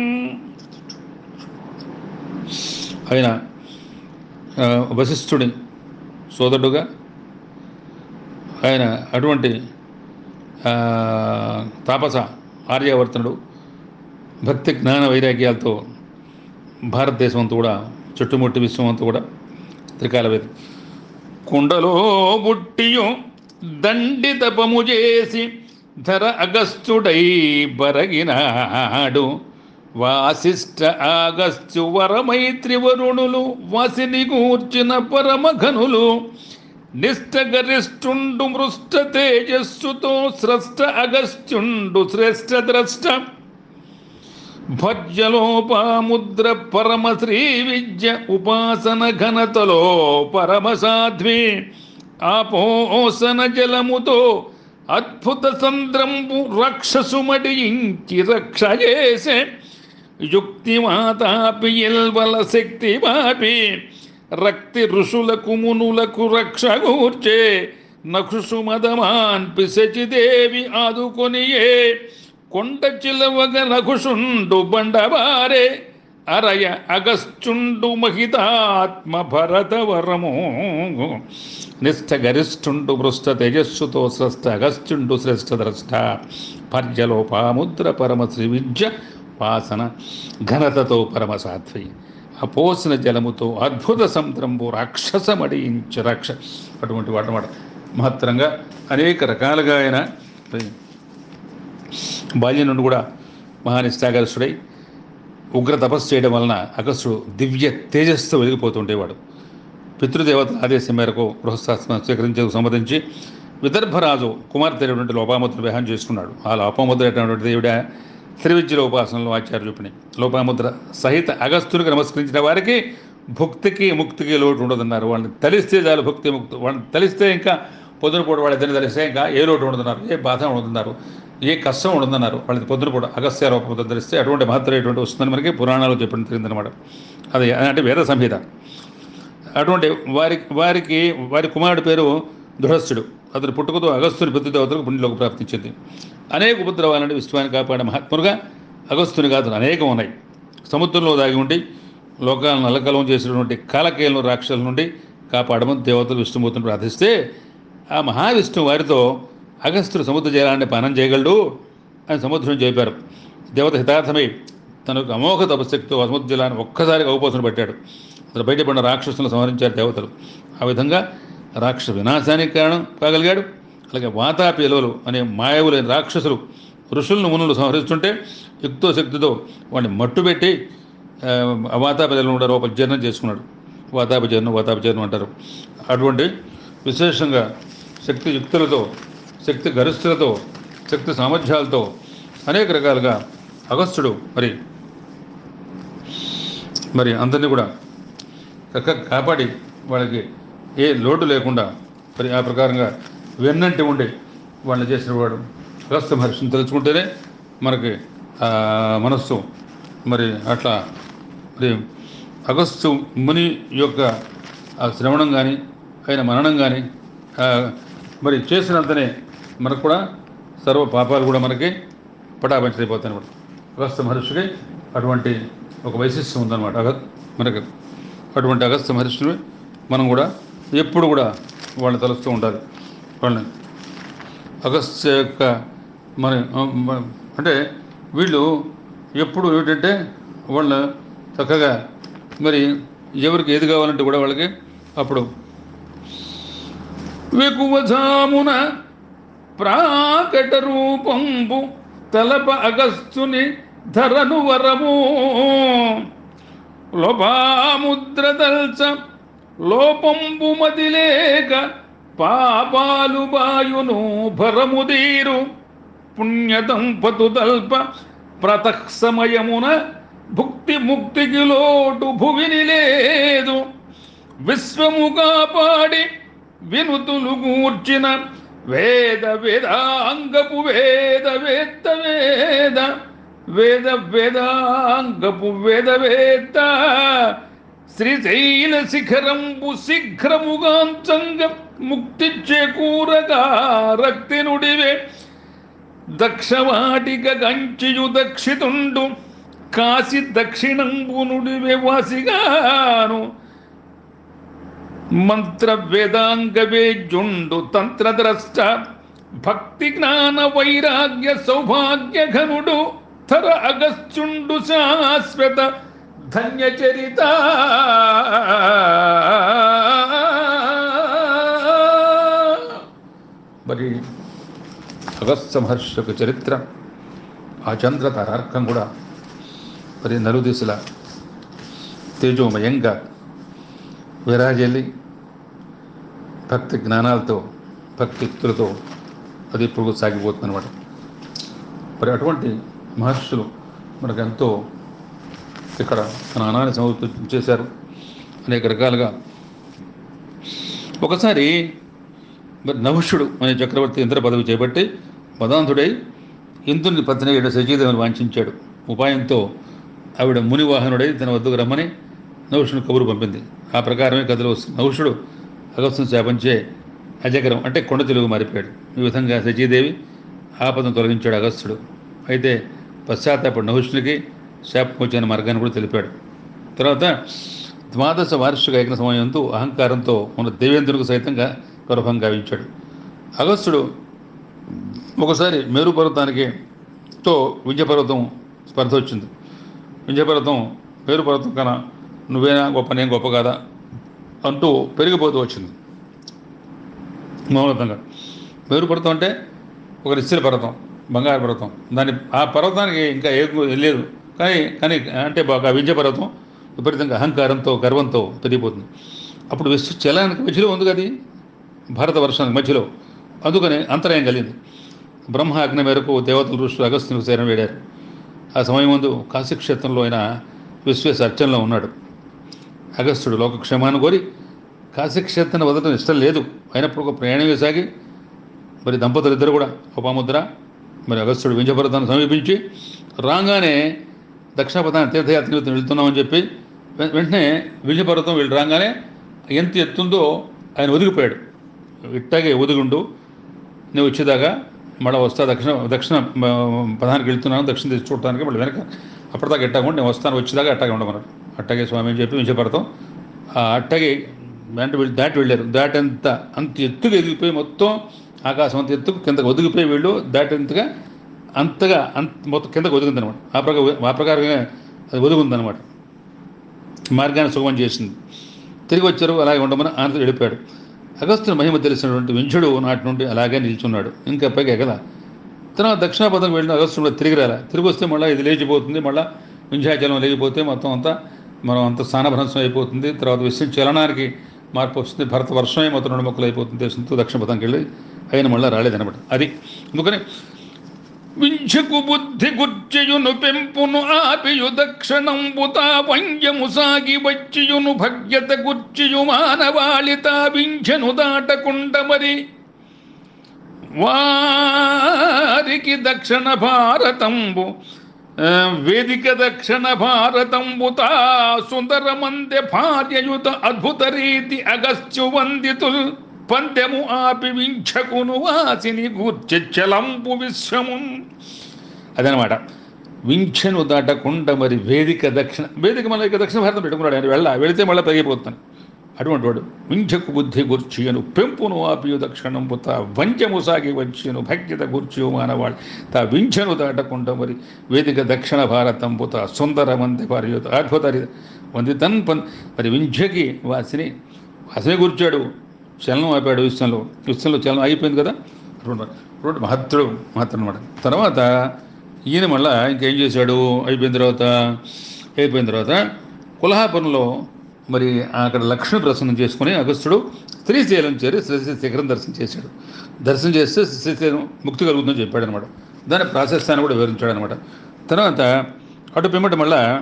ఆయన ఆ, వశిష్ఠుడి సోదరుడుగా ఆయన అటువంటి ఆ, తాపస ఆర్యావర్తనుడు భక్తి జ్ఞాన వైరాగ్యాలతో భారతదేశం అంతా కూడా చుట్టుముట్టి విశ్వం అంతా కూడా త్రికాలవేది కుండలో బుట్టియు దండి తపము చేసి ధర అగస్త్యుడై బరగినాడు వాసిష్ట ఆగస్త్యు వరమైత్రి వరుణులు వాసిని కూర్చిన పరమఘనులు నిష్టగరిష్ఠుండు మృష్ట తేజస్సుతో స్రష్ట అగస్త్యుండు శ్రేష్ఠ ద్రష్ట భజ్యలోపాముద్ర పరమ శ్రీ విద్య ఉపాసన ఘనతలో పరమ సాధ్వి ఆపోసన జలముతో అద్భుత సంద్రంబు రక్షసు మడియించి రక్ష చేసే యుక్తి మాతాపి ఎల్వల శక్తి వాపి రక్తి ఋషులకు మునులకు రక్ష గూర్చే నక్షు మదమాన్ పిసచిదేవి ఆదుకొనియే కొండ చిలవగ నఘుషుండు బండబారే అరయ అగస్చుండు మహితాత్మ భరతవరము నిష్ఠ గరిష్ఠుండు మృష్ట తేజస్సుతో స్రష్ట అగస్త్యుండు శ్రేష్ఠ ద్రష్ట పర్యలోపాముద్ర పరమ శ్రీ విద్య వాసన ఘనతతో పరమ సాత్వి అపోసిన జలముతో అద్భుత సముద్రంబు రాక్షసమడించ రక్ష అటువంటి వాటమాట మహత్తరంగా అనేక రకాలుగా ఆయన బాల్యం నుండి కూడా మహానిష్టాగరుషుడై ఉగ్ర తపస్సు చేయడం వలన అగస్త్యుడు దివ్య తేజస్సుతో వెలిగిపోతుండేవాడు పితృదేవతల ఆదేశం మేరకు గృహస్థాశ్రమం స్వీకరించేందుకు సంబంధించి విదర్భరాజు కుమార్తె అయినటువంటి లోపాముద్ర వివాహం చేసుకున్నాడు ఆ లోపాముద్ర అయినటువంటి దేవుడ త్రివిద్యల ఉపాసనలో ఆచార్య చూపిణి లోపాముద్ర సహిత అగస్త్యునికి నమస్కరించిన వారికి భుక్తికి ముక్తికి లోటు ఉండదన్నారు వాళ్ళని తలిస్తే చాలు భక్తి ముక్తి వాళ్ళని తలిస్తే ఇంకా పొద్దునపూట వాళ్ళ ఇద్దరిని తలిస్తే ఇంకా ఏ లోటు ఉండదన్నారు ఏ బాధ ఉండదన్నారు ఏ కష్టం ఉండదన్నారు వాళ్ళకి పొద్దునపూట అగస్త్య రూపంతో ధరిస్తే అటువంటి మహత్తరమైనటువంటి వస్తుందని మనకి పురాణాలు చెప్పడం జరిగిందనమాట అది అంటే వేద సంహిత అటువంటి వారి వారికి వారి కుమారుడి పేరు దృఢస్థుడు అతడు పుట్టుకతో అగస్తుని పితృదేవతలకు పుణ్యలోకి ప్రాప్తించింది అనేక ఉపద్రవాలని విశ్వాన్ని కాపాడే మహాత్ములుగా అగస్తుని గాథలు అనేకం ఉన్నాయి సముద్రంలో దాగి ఉండి లోకాలను నల్లకలం చేసినటువంటి కాలకేలను రాక్షసుల నుండి కాపాడమని దేవతలు విష్ణుమూర్తిని ప్రార్థిస్తే ఆ మహావిష్ణువు వారితో అగస్త్యుడు సముద్ర జలాన్ని పానం చేయగలడు అని సముద్రం చెప్పారు దేవత హితార్థమై తనకు అమోఘ తపశక్తితో ఆ సముద్ర జలాన్ని ఒక్కసారిగా అవపోసన పెట్టాడు అతను బయటపడిన రాక్షసులను సంహరించారు దేవతలు ఆ విధంగా రాక్షస వినాశానికి కారణం కాగలిగాడు అలాగే వాతాపీలవులు అనే మాయవులైన రాక్షసులు ఋషులను మునులు సంహరిస్తుంటే యుక్తో శక్తితో వాడిని మట్టుపెట్టి ఆ, ఆ వాతాపీలను కూడా రూప జీర్ణం చేసుకున్నాడు వాతాపజీర్ణం వాతాపజీర్ణం అంటారు అటువంటి విశేషంగా శక్తి యుక్తులతో శక్తి గరిష్ఠులతో శక్తి సామర్థ్యాలతో అనేక రకాలుగా అగస్త్యుడు మరి మరి అందరినీ కూడా చక్కగా కాపాడి వాళ్ళకి ఏ లోటు లేకుండా మరి ఆ ప్రకారంగా వెన్నంటి ఉండి వాళ్ళని చేసిన వాడు అగస్త్య మహర్షిని తెలుసుకుంటేనే మనకి ఆ మనస్సు మరి అట్లా మరి అగస్త్య ముని యొక్క ఆ శ్రవణం కానీ ఆయన మననం కానీ మరి చేసినంతనే మనకు కూడా సర్వ పాపాలు కూడా మనకి పటాపంచైపోతాయి అనమాట అగస్త్య మహర్షికి అటువంటి ఒక వైశిష్ట్యం ఉందన్నమాట అగ మనకి అటువంటి అగస్త్య మహర్షిని మనం కూడా ఎప్పుడు కూడా వాళ్ళని తలుస్తూ ఉండాలి వాళ్ళని అగస్త్య యొక్క మన మన- అంటే వీళ్ళు ఎప్పుడు ఏంటంటే వాళ్ళ చక్కగా మరి ఎవరికి ఏది కావాలంటే కూడా వాళ్ళకి అప్పుడు వెకువజామున ప్రాకట రూపంబు తలప అగస్తుని ధరను వరము లోపాముద్రదల్చ లోపంబు మదిలేక పాపాలు బాయును భరముదీరు పుణ్యదంపతు తల్ప ప్రతః సమయమున భుక్తి ముక్తికి లోటు భువిని లేదు విశ్వముగా పాడి వినుతులు కూర్చిన వేద వేదాంగపు వేద వేత్త వేద వేద వేదాంగపు వేద వేత్త శ్రీశైల శిఖరంబు శీఘ్రముగాంచంగ ముక్తి చేకూరగా రక్తి నుడివే దక్షవాటిక గంచియు దక్షితుండు కాశి దక్షిణంబు నుడివే వాసిగాను మంత్ర వేదాంగ వేద్యుండు తంత్రద్రష్ట భక్తి జ్ఞాన వైరాగ్య సౌభాగ్య ఘనుడు థర అగస్త్యుండు శాశ్వత ధన్య చరిత మరి అగస్త్య మహర్షి యొక్క చరిత్ర ఆ చంద్ర తారార్కం కూడా మరి నలుదిశల తేజోమయంగా విరాజల్లి భక్తి జ్ఞానాలతో భక్తిత్తులతో అది ఇప్పుడు సాగిపోతుంది అనమాట మరి అటువంటి మహర్షులు మనకు ఎంతో ఇక్కడ స్నానాన్ని సమర్పి చేశారు అనేక రకాలుగా ఒకసారి మరి నహుషుడు అనే చక్రవర్తి ఇంద్ర పదవి చేపట్టి పదాంతుడై ఇంద్రుని పత్ని ఏడు సచీదేవిని వాంఛించాడు ఉపాయంతో ఆవిడ మునివాహనుడై తన వద్దకు రమ్మని నహుషుని కబురు పంపింది ఆ ప్రకారమే కథలో వస్తుంది నహుషుడు అగస్తుని శాపించే అజగరం అంటే కొండ తెలుగు మారిపోయాడు ఈ విధంగా సచీదేవి ఆపదను తొలగించాడు అగస్త్యుడు అయితే పశ్చాత్తాప నహుషునికి శాపమోచన మార్గాన్ని కూడా తెలిపాడు తర్వాత ద్వాదశ వార్షిక యజ్ఞ సమయంతో అహంకారంతో ఉన్న దేవేంద్రునికి సైతంగా గర్భం గావించాడు అగస్త్యుడు ఒకసారి మేరు పర్వతానికి తో వింధ్యపర్వతం స్పర్ధ వచ్చింది వింధ్యపర్వతం మేరు పర్వతం కన్నా నువ్వేనా గొప్ప నేను గొప్ప కాదా అంటూ పెరిగిపోతూ వచ్చింది మౌనతంగా మేరు పర్వతం అంటే ఒక నిశ్చల పర్వతం బంగారు పర్వతం దాని ఆ పర్వతానికి ఇంకా ఏ లేదు కానీ కానీ అంటే బాగా వింధ్య పర్వతం విపరీతంగా అహంకారంతో గర్వంతో పెరిగిపోతుంది అప్పుడు విశ్వ చలానికి మధ్యలో ఉంది కదా భారత వర్షానికి మధ్యలో అందుకని అంతరాయం కలిగింది బ్రహ్మ అగ్ని మేరకు దేవతలు ఋషులు అగస్త్యునికి శరణం వేడారు ఆ సమయం ముందు కాశీక్షేత్రంలో ఆయన విశ్వేశ అర్చనలో ఉన్నాడు అగస్త్యుడు లోకక్షేమాన్ని కోరి కాశీక్షేత్రాన్ని వదలడం ఇష్టం లేదు అయినప్పుడు ఒక ప్రయాణం సాగి మరి దంపతులు ఇద్దరు కూడా ఉపముద్ర మరి అగస్త్యుడు వింజపర్వతాన్ని సమీపించి రాగానే దక్షిణపథాన్ని తీర్థయాత్ర నిమిత్తం వెళ్తున్నామని చెప్పి వె- వెంటనే వింజపర్వతం వీళ్ళు రాగానే ఎంత ఎత్తుందో ఆయన ఒదిగిపోయాడు ఇట్టాగే ఒదిగుండు నేను వచ్చేదాకా మళ్ళీ వస్తా దక్షిణ దక్షిణ ఆ, పదానికి వెళ్తున్నాను దక్షిణ తీసి చూడటానికి మళ్ళీ వెనక అప్పటిదాకా ఎట్టాగా నేను వస్తాను వచ్చేదాకా అట్టాగే ఉండమన్నారు అట్టాగే స్వామి అని చెప్పి వించపడతాం ఆ అట్టాగే వెంట వెళ్ళి దాటి వెళ్ళారు దాటంత అంత ఎత్తుగా ఎదిగిపోయి మొత్తం ఆకాశం అంత ఎత్తుకు కిందకు ఒదిగిపోయి వీళ్ళు దాటంతగా అంతగా అంత మొత్తం కిందకు ఒదిగిందనమాట ఆ ప్రకారం ఆ ప్రకారంగా అది ఒదుగుందనమాట మార్గాన్ని సుగమం చేసింది తిరిగి వచ్చారు అలాగే ఉండమని ఆనంద వెళ్ళిపోయాడు అగస్తుని మహిమ తెలిసినటువంటి వింఛుడు నాటి నుండి అలాగే నిల్చున్నాడు ఇంకా పైగా కదా తర్వాత దక్షిణాపథం వెళ్ళిన అగస్తుడు కూడా తిరిగి రాలే తిరిగి వస్తే మళ్ళీ ఇది లేచిపోతుంది మళ్ళీ వింధ్యాచలం లేచిపోతే మొత్తం అంతా మనం అంత స్థానభ్రంశం అయిపోతుంది తర్వాత విశ్వం చలనానికి మార్పు వస్తుంది భరత వర్షమే మొత్తం రెండు మొక్కలు అయిపోతుంది దేశంతో దక్షిణపథంకి వెళ్ళి ఆయన మళ్ళీ రాలేదనమాట అది అందుకని వింఛకు బుద్ధి గుర్చియును పెంపును ఆపియు దక్షిణంబుతా వంజము సాగి వచ్చియును భగ్యత గుర్చియు మానవాళిత వింఛను దాటకుండ మరి వారికి దక్షిణ భారతంబు ఆ, వేదిక దక్షిణ భారతంబుతా సుందర మందె భార్యయుత అద్భుత రీతి అగస్త్యు వందితుల్ పందెము ఆపి వింఛకును వాసిని గూర్చె చలంపు విశ్వమున్ అదనమాట వింఛను దాటకుండా మరి వేదిక దక్షిణ వేదిక మన ఇక దక్షిణ భారతం పెట్టుకున్నాడు ఆయన వెళ్ళ వెళితే మళ్ళీ పెరిగిపోతాను అటువంటి వాడు వింఛకు బుద్ధి గుర్చియను పెంపును ఆపియు దక్షిణం పుత వంచము సాగి వచ్చియను భక్తిత గుర్చియు మానవాడు తా వింఛను దాటకుండా మరి వేదిక దక్షిణ భారతం పుత సుందర మంది పార్యుత అద్భుత రి- వందితన్ పన్ మరి వింఛకి వాసిని వాసిని కూర్చాడు చలనం ఆపాడు విశ్వంలో విశ్వంలో చలనం అయిపోయింది కదా రెండు రెండు మహత్తుడు మహత్తుడు అనమాట తర్వాత ఈయన మళ్ళా ఇంకేం చేశాడు అయిపోయిన తర్వాత అయిపోయిన తర్వాత కులహాపురంలో మరి అక్కడ లక్ష్మి ప్రసన్నం చేసుకుని అగస్త్యుడు శ్రీశైలం చేరి శ్రీశైల శిఖరం దర్శనం చేశాడు దర్శనం చేస్తే శ్రీశైలం ముక్తి కలుగుతుందని చెప్పాడు అనమాట దాని ప్రాశస్యాన్ని కూడా వివరించాడు అనమాట తర్వాత అటు పిమ్మట మళ్ళా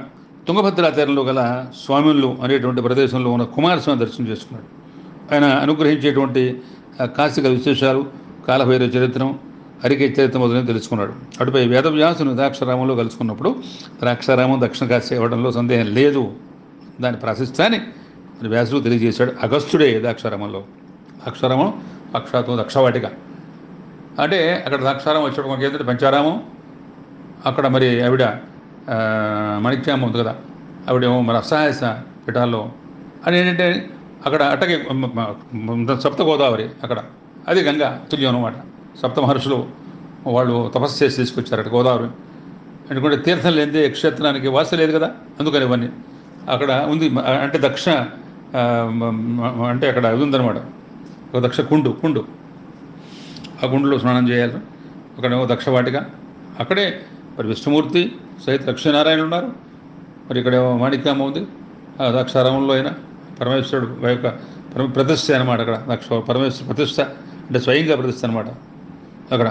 తుంగభద్రా తీరంలో గల స్వామిళ్ళు అనేటువంటి ప్రదేశంలో ఉన్న కుమారస్వామి దర్శనం చేసుకున్నాడు ఆయన అనుగ్రహించేటువంటి ఆ, కాశిక విశేషాలు కాలభైరవ చరిత్రం హరికే చరిత్ర మొదలైన తెలుసుకున్నాడు అటుపై వేదవ్యాసును ద్రాక్షారామంలో కలుసుకున్నప్పుడు ద్రాక్షారామం దక్షిణ కాశీ ఇవ్వడంలో సందేహం లేదు దాని ప్రాశిస్తాన్ని మరి వ్యాసుడు తెలియజేశాడు అగస్త్యుడే ద్రాక్షారామంలో ద్రాక్షారామం అక్షాతం దక్షవాటిక అంటే అక్కడ ద్రాక్షారామం వచ్చేటప్పుడు మనకి ఏంటంటే పంచారామం అక్కడ మరి ఆవిడ ఆ, మణిక్యామ ఉంది కదా ఆవిడేమో మరి అసహాయస పీఠాల్లో అని ఏంటంటే అక్కడ అట్టగే మ- మ- సప్త గోదావరి అక్కడ అది గంగా తుల్యం అనమాట సప్త మహర్షులు వాళ్ళు తపస్సు చేసి తీసుకొచ్చారు అటు గోదావరి ఎందుకంటే తీర్థం లేనిదే క్షేత్రానికి వాస లేదు కదా అందుకని ఇవన్నీ అక్కడ ఉంది మ- అంటే దక్ష ఆ, మ- మ- అంటే అక్కడ ఇది ఉందన్నమాట ఒక దక్ష కుండు కుండు ఆ కుండులో స్నానం చేయాలి అక్కడేమో దక్షవాటిక అక్కడే మరి విష్ణుమూర్తి సహిత లక్ష్మీనారాయణ ఉన్నారు మరి ఇక్కడేమో మాణిక్యామ ఉంది ఆ దక్షారామంలో అయినా పరమేశ్వరుడు ఆ యొక్క పరమ ప్రతిష్ఠ అనమాట అక్కడ దక్ష పరమేశ్వర ప్రతిష్ఠ అంటే స్వయంగా ప్రతిష్ఠ అనమాట అక్కడ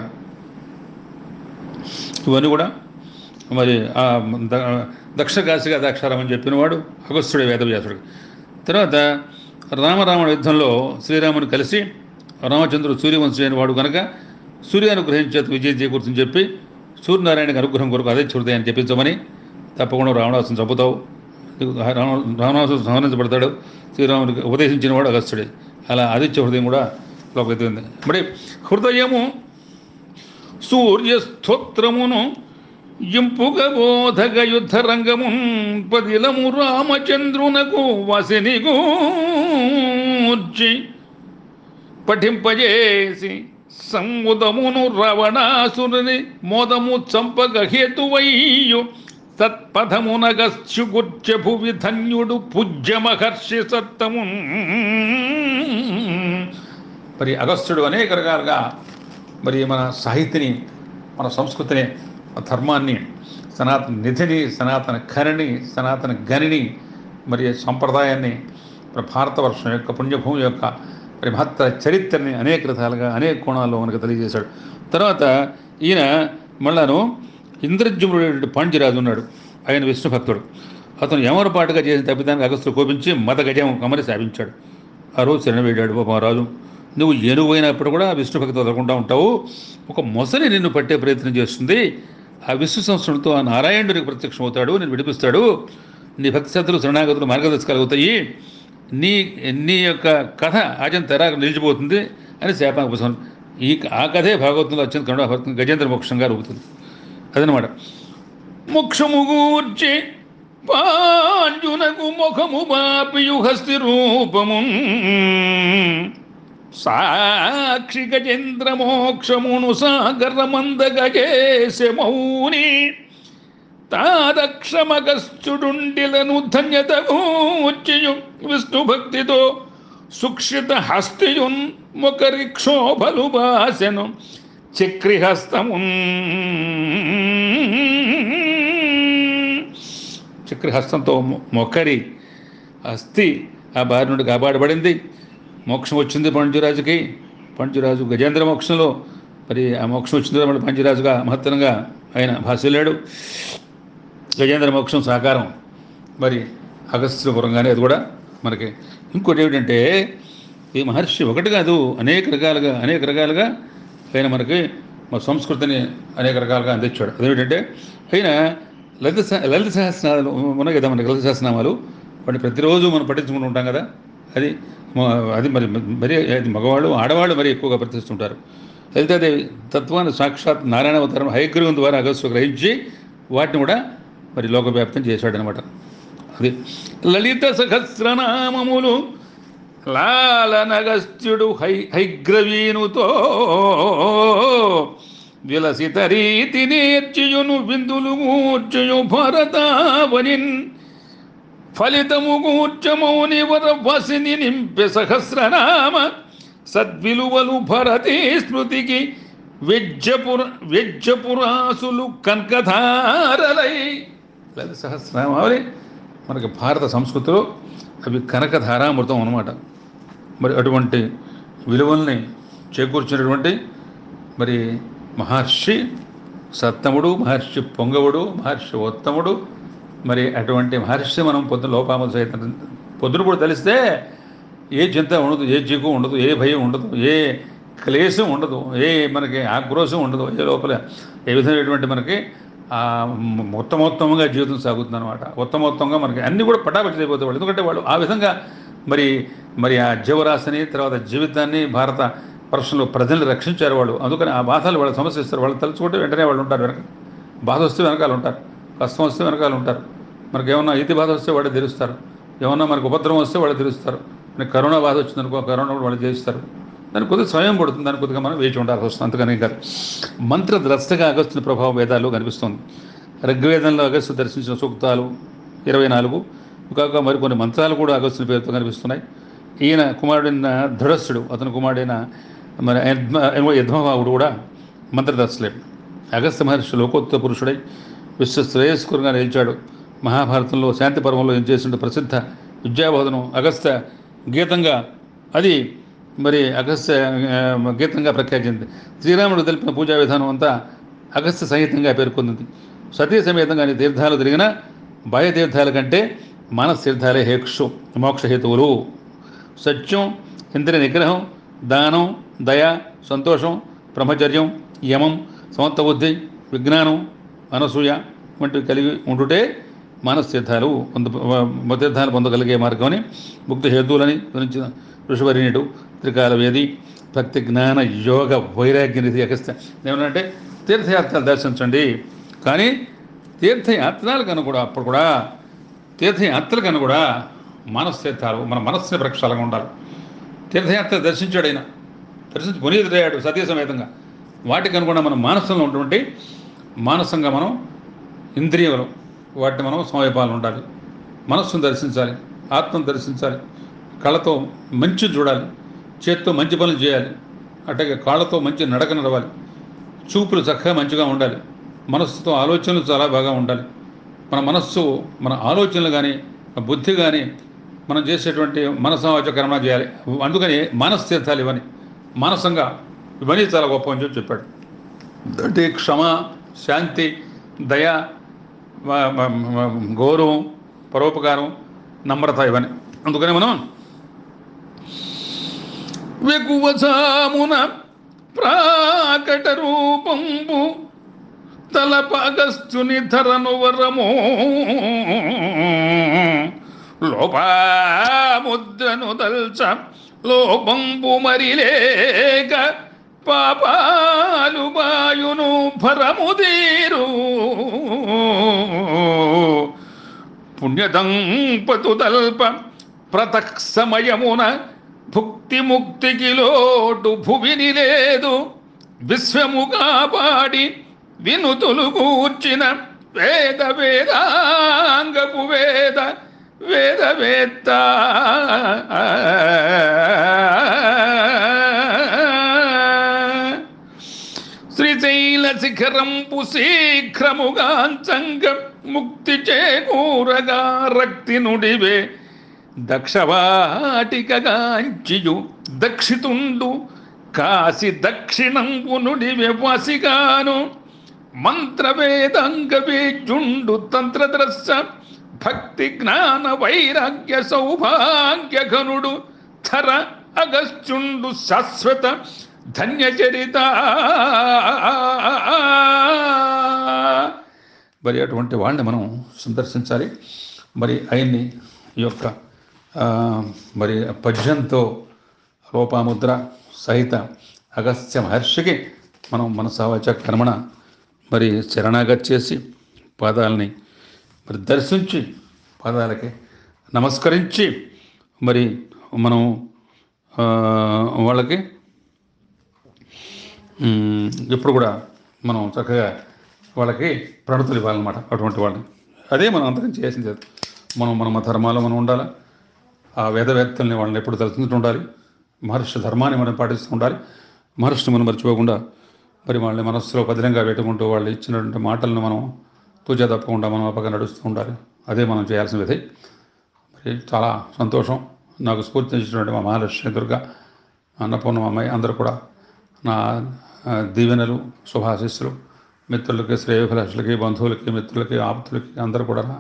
ఇవన్నీ కూడా మరి ఆ ద- దక్ష కాశిగా దాక్షారామం చెప్పినవాడు అగస్త్యుడే వేదవ్యాసుడు తర్వాత రామరావణ యుద్ధంలో శ్రీరాముని కలిసి రామచంద్రుడు సూర్యవంశీ అయిన వాడు కనుక సూర్యానుగ్రహం చేత విజయం చేకూర్చని చెప్పి సూర్యనారాయణకి అనుగ్రహం కొరకు అదే చూడదాయని చెప్పించమని తప్పకుండా రావణాసుని చంపుతావు రావణ రావణాసుడు సంహరించబడతాడు శ్రీరామునికి ఉపదేశించిన వాడు అగస్త్యుడే అలా ఆదిత్య హృదయం కూడా లోపలికి మరి హృదయము సూర్యస్తోత్రమును ఇంపుగ బోధగ యుద్ధ రంగమున్ పదిలము రామచంద్రునకు వసిని గూర్చి పఠింపజేసి సముదమును రవణాసురుని మోదము చంపగ హేతువయ్యు తత్పథమునగస్యుగుర్చె భువి ధన్యుడు పూజ్య మహర్షి సత్తము మరి అగస్త్యుడు అనేక రకాలుగా మరి మన సాహిత్యని మన సంస్కృతిని మన ధర్మాన్ని సనాతన నిధిని సనాతన ఖనిని సనాతన గనిని మరి సంప్రదాయాన్ని మరి భారతవర్షం యొక్క పుణ్యభూమి యొక్క మరి మహత్తర చరిత్రని అనేక విధాలుగా అనేక కోణాల్లో మనకు తెలియజేశాడు తర్వాత ఈయన మళ్ళాను ఇంద్రజ్యుముడు పాండ్యరాజు ఉన్నాడు ఆయన విష్ణు భక్తుడు అతను యమరపాటుగా చేసిన తప్పిదానికి అగస్తుడు కోపించి మత గజం కమని శాపించాడు ఆ రోజు శరణవేడాడు పాపం రాజు నువ్వు ఏనువైనప్పుడు కూడా విష్ణు భక్తి వదలకుండా ఉంటావు ఒక మొసలి నిన్ను పట్టే ప్రయత్నం చేస్తుంది ఆ విష్ణు సంస్థలతో ఆ నారాయణుడికి ప్రత్యక్షం అవుతాడు నేను విడిపిస్తాడు నీ భక్తి శ్రద్ధలు శరణాగతులు మార్గదర్శకాలుగుతాయి నీ నీ యొక్క కథ ఆచరణ తెరా నిలిచిపోతుంది అని శాపానికి ఉపశమనం ఈ ఆ కథే భాగవతంలో వచ్చింది కన్నడ భక్తం గజేంద్ర మోక్షంగా రూపుతుంది అదనమాట మోక్షము గూర్చి పాంజునకు ముఖము బాపియు హస్తి రూపము సాక్షి గజేంద్ర మోక్షమును సాగర మందగజేసే మౌని తాదక్షమగస్చుడుండిలను ధన్యత గూర్చియు విష్ణు భక్తితో సుక్షిత హస్తియున్ మొకరి క్షోభలు బాసెను చక్రిహస్తమున్ చక్రహస్తంతో మొ- మొక్కరి అస్థి ఆ బారి నుండి కాపాడబడింది మోక్షం వచ్చింది పంచురాజుకి పంచురాజు గజేంద్ర మోక్షంలో మరి ఆ మోక్షం వచ్చింది మళ్ళీ పంచురాజుగా మహత్తరంగా ఆయన భాషలేడు గజేంద్ర మోక్షం సాకారం మరి అగస్త్యపురంగానే అది కూడా మనకి ఇంకోటి ఏమిటంటే ఈ మహర్షి ఒకటి కాదు అనేక రకాలుగా అనేక రకాలుగా ఆయన మనకి మన సంస్కృతిని అనేక రకాలుగా అందించాడు అదేమిటంటే ఆయన లలిత సహ- లలిత సహస్రనామాలు ఉన్నాయి కదా మనకి లలిత సహస్రనామాలు వాటిని ప్రతిరోజు మనం పఠించుకుంటూ ఉంటాం కదా అది మ- అది మరి మరి అది మగవాళ్ళు ఆడవాళ్ళు మరి ఎక్కువగా ప్రతిస్తుంటారు లలితాదేవి తత్వాన్ని సాక్షాత్ నారాయణ అవతారం హైగ్రీవం ద్వారా అగస్సు గ్రహించి వాటిని కూడా మరి లోకవ్యాప్తం చేశాడనమాట అది లలిత సహస్రనామములు లాలనగస్త్యుడు హై హైగ్రవీనుతో విలసిత రీతి నేర్చియును విందులు మూర్చయు భరతావనిన్ ఫలితము కూర్చమౌని వర వసిని నింపె సహస్రనామ సద్విలువలు భరతీ స్మృతికి వెజ్జపుర వెజ్జపురాసులు కనకధారలై లలిత సహస్రనామావళి మనకి భారత సంస్కృతిలో అవి కనకధారామృతం అన్నమాట మరి అటువంటి విలువల్ని చేకూర్చినటువంటి మరి మహర్షి సత్తముడు మహర్షి పొంగవుడు మహర్షి ఉత్తముడు మరి అటువంటి మహర్షి మనం పొద్దున లోపాములు సైతం పొద్దున కూడా తెలిస్తే ఏ చింత ఉండదు ఏ చిక్కు ఉండదు ఏ భయం ఉండదు ఏ క్లేశం ఉండదు ఏ మనకి ఆక్రోశం ఉండదు ఏ లోపల ఏ విధమైనటువంటి మనకి ఆ మొత్తం మొత్తంగా జీవితం సాగుతుంది అనమాట మొత్తం మొత్తంగా మనకి అన్నీ కూడా పటాపట్టి అయిపోతాయి వాళ్ళు ఎందుకంటే వాళ్ళు ఆ విధంగా మరి మరి ఆ జీవరాశిని తర్వాత జీవితాన్ని భారత వర్షంలో ప్రజల్ని రక్షించారు వాళ్ళు అందుకని ఆ బాధలు వాళ్ళు సమస్య ఇస్తారు వాళ్ళు తలుచుకుంటే వెంటనే వాళ్ళు ఉంటారు వెనక బాధ వస్తే వెనకాల ఉంటారు కష్టం వస్తే వెనకాల ఉంటారు మనకి ఏమన్నా ఇతి బాధ వస్తే వాళ్ళు తెలుస్తారు ఏమన్నా మనకు ఉపద్రవం వస్తే వాళ్ళు తెలుస్తారు మనకి కరోనా బాధ వచ్చిందనుకో కరోనా కూడా వాళ్ళు చేస్తారు దానికి కొద్దిగా స్వయం పడుతుంది దానికి కొద్దిగా మనం వేచి ఉండాల్సి వస్తుంది అంతకని కాదు మంత్ర ద్రష్టగా అగస్తుని ప్రభావం వేదాల్లో కనిపిస్తుంది ఋగ్వేదంలో అగస్తు దర్శించిన సూక్తాలు ఇరవై నాలుగు కాక మరికొన్ని మంత్రాలు కూడా అగస్తుని పేరుతో కనిపిస్తున్నాయి ఈయన కుమారుడైన దృఢస్థుడు అతని కుమారుడైన మరి యద్మ యద్మభావుడు కూడా మంత్రదర్శలే అగస్త్య మహర్షి లోకోత్తర పురుషుడై విశ్వ శ్రేయస్కరంగా నిలిచాడు మహాభారతంలో శాంతి పర్వంలో ఏం చేసిన ప్రసిద్ధ విద్యాబోధనం అగస్త్య గీతంగా అది మరి అగస్త్య ఆ, గీతంగా ప్రఖ్యాతింది శ్రీరాముడు తెలిపిన పూజా విధానం అంతా అగస్త్య సహితంగా పేర్కొంది సతీ సమేతంగా అన్ని తీర్థాలు తిరిగిన బాహ్య తీర్థాల కంటే మానస తీర్థాలే హేక్షు మోక్షహేతువులు సత్యం ఇంద్రియ నిగ్రహం దానం దయ సంతోషం బ్రహ్మచర్యం యమం సమత్వ బుద్ధి విజ్ఞానం అనసూయ వంటివి కలిగి ఉండుటే మానస్తీర్థాలు పొంద తీర్థాలు పొందగలిగే మార్గమని ముక్తి హేతువులని గురించిన ఋషివరిణుడు త్రికాల వేది భక్తి జ్ఞాన యోగ వైరాగ్య నిధి అగస్త్య ఏమనంటే తీర్థయాత్రలు దర్శించండి కానీ తీర్థయాత్రలు కన్నా కూడా అప్పుడు కూడా తీర్థయాత్రలు కన్నా కూడా మనస్తీర్థాలు మన మనస్సుని ప్రక్షాళంగా ఉండాలి తీర్థయాత్ర దర్శించాడు ఆయన దర్శించి పునీతుడయ్యాడు సతీ సమేతంగా వాటికి అనుగుణ మన మానసంలో ఉన్నటువంటి మానసంగా మనం ఇంద్రియములు వాటిని మనం సమయపాలన ఉండాలి మనస్సును దర్శించాలి ఆత్మను దర్శించాలి కళ్ళతో మంచి చూడాలి చేత్తో మంచి పనులు చేయాలి అట్లాగే కాళ్ళతో మంచి నడక నడవాలి చూపులు చక్కగా మంచిగా ఉండాలి మనస్సుతో ఆలోచనలు చాలా బాగా ఉండాలి మన మనస్సు మన ఆలోచనలు కానీ బుద్ధి కానీ మనం చేసేటువంటి మనసమాచ కర్మ చేయాలి అందుకని మానస తీర్థాలు ఇవన్నీ మానసంగా ఇవన్నీ చాలా గొప్ప అని చెప్పి చెప్పాడు అంటే క్షమ శాంతి దయ మ- మ- మ- గౌరవం పరోపకారం నమ్రత ఇవన్నీ అందుకని మనం వెగువసామున ప్రాకట రూపంబు తలపగస్తుని ధరను వరము లోపాముద్రను దల్చ లోపంబు మరిలేక పాపాలు బాయును భరముదీరు పుణ్యదంపతు తల్ప ప్రతక్ సమయమున భుక్తి ముక్తికి లోటు భువిని లేదు విశ్వము కాపాడి వినుతులు కూర్చిన వేద వేదాంగపు వేద వేద వేత్త శ్రీశైల శిఖరంపు శీఘ్రముగాంచంగ ముక్తి చేకూరగా రక్తి నుడివే దక్షవాటికగాంచియు దక్షితుండు కాసి దక్షిణంపు నుడివే వసిగాను మంత్రవేదాంగవేజుండు తంత్రద్రస్స భక్తి జ్ఞాన వైరాగ్య సౌభాగ్య ఘనుడు ధర అగస్త్యుండు శాశ్వత ధన్యచరిత మరి అటువంటి వాళ్ళని మనం సందర్శించాలి మరి ఆయన్ని ఈ యొక్క ఆ, మరి పద్యంతో లోపాముద్ర సహిత అగస్త్య మహర్షికి మనం మనసావాచ కర్మణ మరి శరణాగతి చేసి పాదాలని మరి దర్శించి పాదాలకి నమస్కరించి మరి మనం ఆ, వాళ్ళకి మ్, ఇప్పుడు కూడా మనం చక్కగా వాళ్ళకి ప్రణతులు ఇవ్వాలన్నమాట అటువంటి వాళ్ళని అదే మనం అంతకం చేసింది అది. మనం మన మన ధర్మాలు మనం ఉండాలి ఆ వేదవేత్తల్ని వాళ్ళని ఎప్పుడు తలుచుకుంటూ ఉండాలి మహర్షి ధర్మాన్ని మనం పాటిస్తూ ఉండాలి మహర్షిని మనం మర్చిపోకుండా మరి వాళ్ళని మనస్సులో పదిలంగా పెట్టుకుంటూ వాళ్ళు ఇచ్చినటువంటి మాటలను మనం తూచా తప్పకుండా మనం అప్పగా నడుస్తూ ఉండాలి అదే మనం చేయాల్సిన విధి మరి చాలా సంతోషం నాకు స్ఫూర్తించినటువంటి మా మహాలక్ష్మి దుర్గ అన్నపూర్ణ అమ్మాయి అందరూ కూడా నా ఆ, దీవెనలు శుభాశిస్సులు మిత్రులకి శ్రేయోభిలాషులకి బంధువులకి మిత్రులకి ఆప్తులకి అందరూ కూడా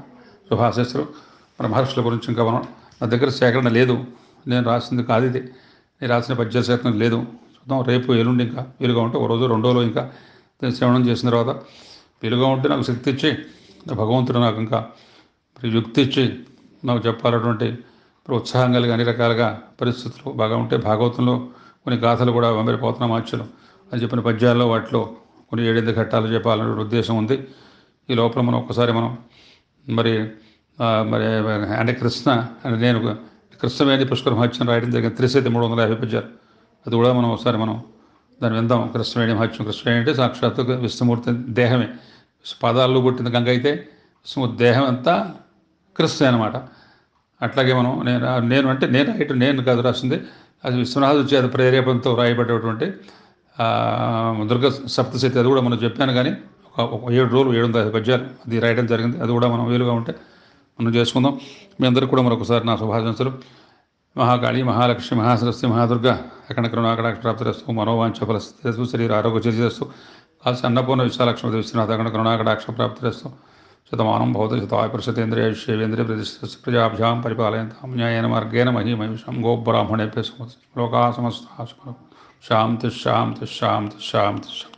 శుభాశిస్సులు మన మహర్షుల గురించి ఇంకా మనం నా దగ్గర సేకరణ లేదు నేను రాసింది కాదు ఇది నేను రాసిన పద్య సేకరణ లేదు చూద్దాం రేపు ఎల్లుండి ఇంకా వీలుగా ఉంటే ఒక రోజు రెండో రోజు ఇంకా దీన్ని శ్రవణం చేసిన తర్వాత వీలుగా ఉంటే నాకు శక్తి ఇచ్చి భగవంతుడు నాకు ఇంకా మరి యుక్తి ఇచ్చి నాకు చెప్పాలటువంటి మరి ఉత్సాహం కలిగి అన్ని రకాలుగా పరిస్థితులు బాగా ఉంటే భాగవతంలో కొన్ని గాథలు కూడా వెంబడిపోతున్న మార్చులు అని చెప్పిన పద్యాల్లో వాటిలో కొన్ని ఏడెనిమిది ఘట్టాలు చెప్పాలనే ఉద్దేశం ఉంది ఈ లోపల మనం ఒక్కసారి మనం మరి ఆ, మరి అంటే కృష్ణ అంటే నేను కృష్ణవేణి పుష్కర మహత్యం రాయడం జరిగింది త్రిశతి మూడు వందల యాభై పద్యాలు అది కూడా మనం ఒకసారి మనం దాన్ని విందాం కృష్ణవేణి మహత్యం కృష్ణవేణి అంటే సాక్షాత్తు విష్ణుమూర్తి దేహమే పాదాల్లో పుట్టిన గంగ అయితే విష్ణుమూర్తి దేహం అంతా కృష్ణ అనమాట అట్లాగే మనం నేను నేను అంటే నేను రాయటం నేను కాదు రాసింది అది విశ్వనాథ చేత ప్రేరేపణతో రాయబడేటువంటి ఆ, దుర్గ సప్తశతి అది కూడా మనం చెప్పాను కానీ ఒక ఒక ఏడు రోజులు ఏడు వందల ఐదు పద్యాలు అది రాయడం జరిగింది అది కూడా మనం వీలుగా ఉంటే మనం చేసుకుందాం మీ అందరికీ కూడా మరొకసారి నా శుభాశంసలు మహాకాళి మహాలక్ష్మి మహాసరస్వతి మహాదుర్గ అక్కడ కరుణాకటాక్ష ప్రాప్తిరస్తు మనోవాంఛ ఫలస్తు శరీర ఆరోగ్య చేస్తూ కాల్సి అన్నపూర్ణ విశాలక్ష్మి విశ్వనాథ అక్కడ కరుణాకటాక్ష ప్రాప్తిరస్తు శతమానం భవత శతాయపురుషతేంద్రియేంద్రియ ప్రతిష్ఠ ప్రజాభ్యాం పరిపాలయంతాం న్యాయేన మార్గేణ మహిమహిషం గోబ్రాహ్మణేభ్య లోకా సమస్త శాంతి శాంతి శాంతి శాంతి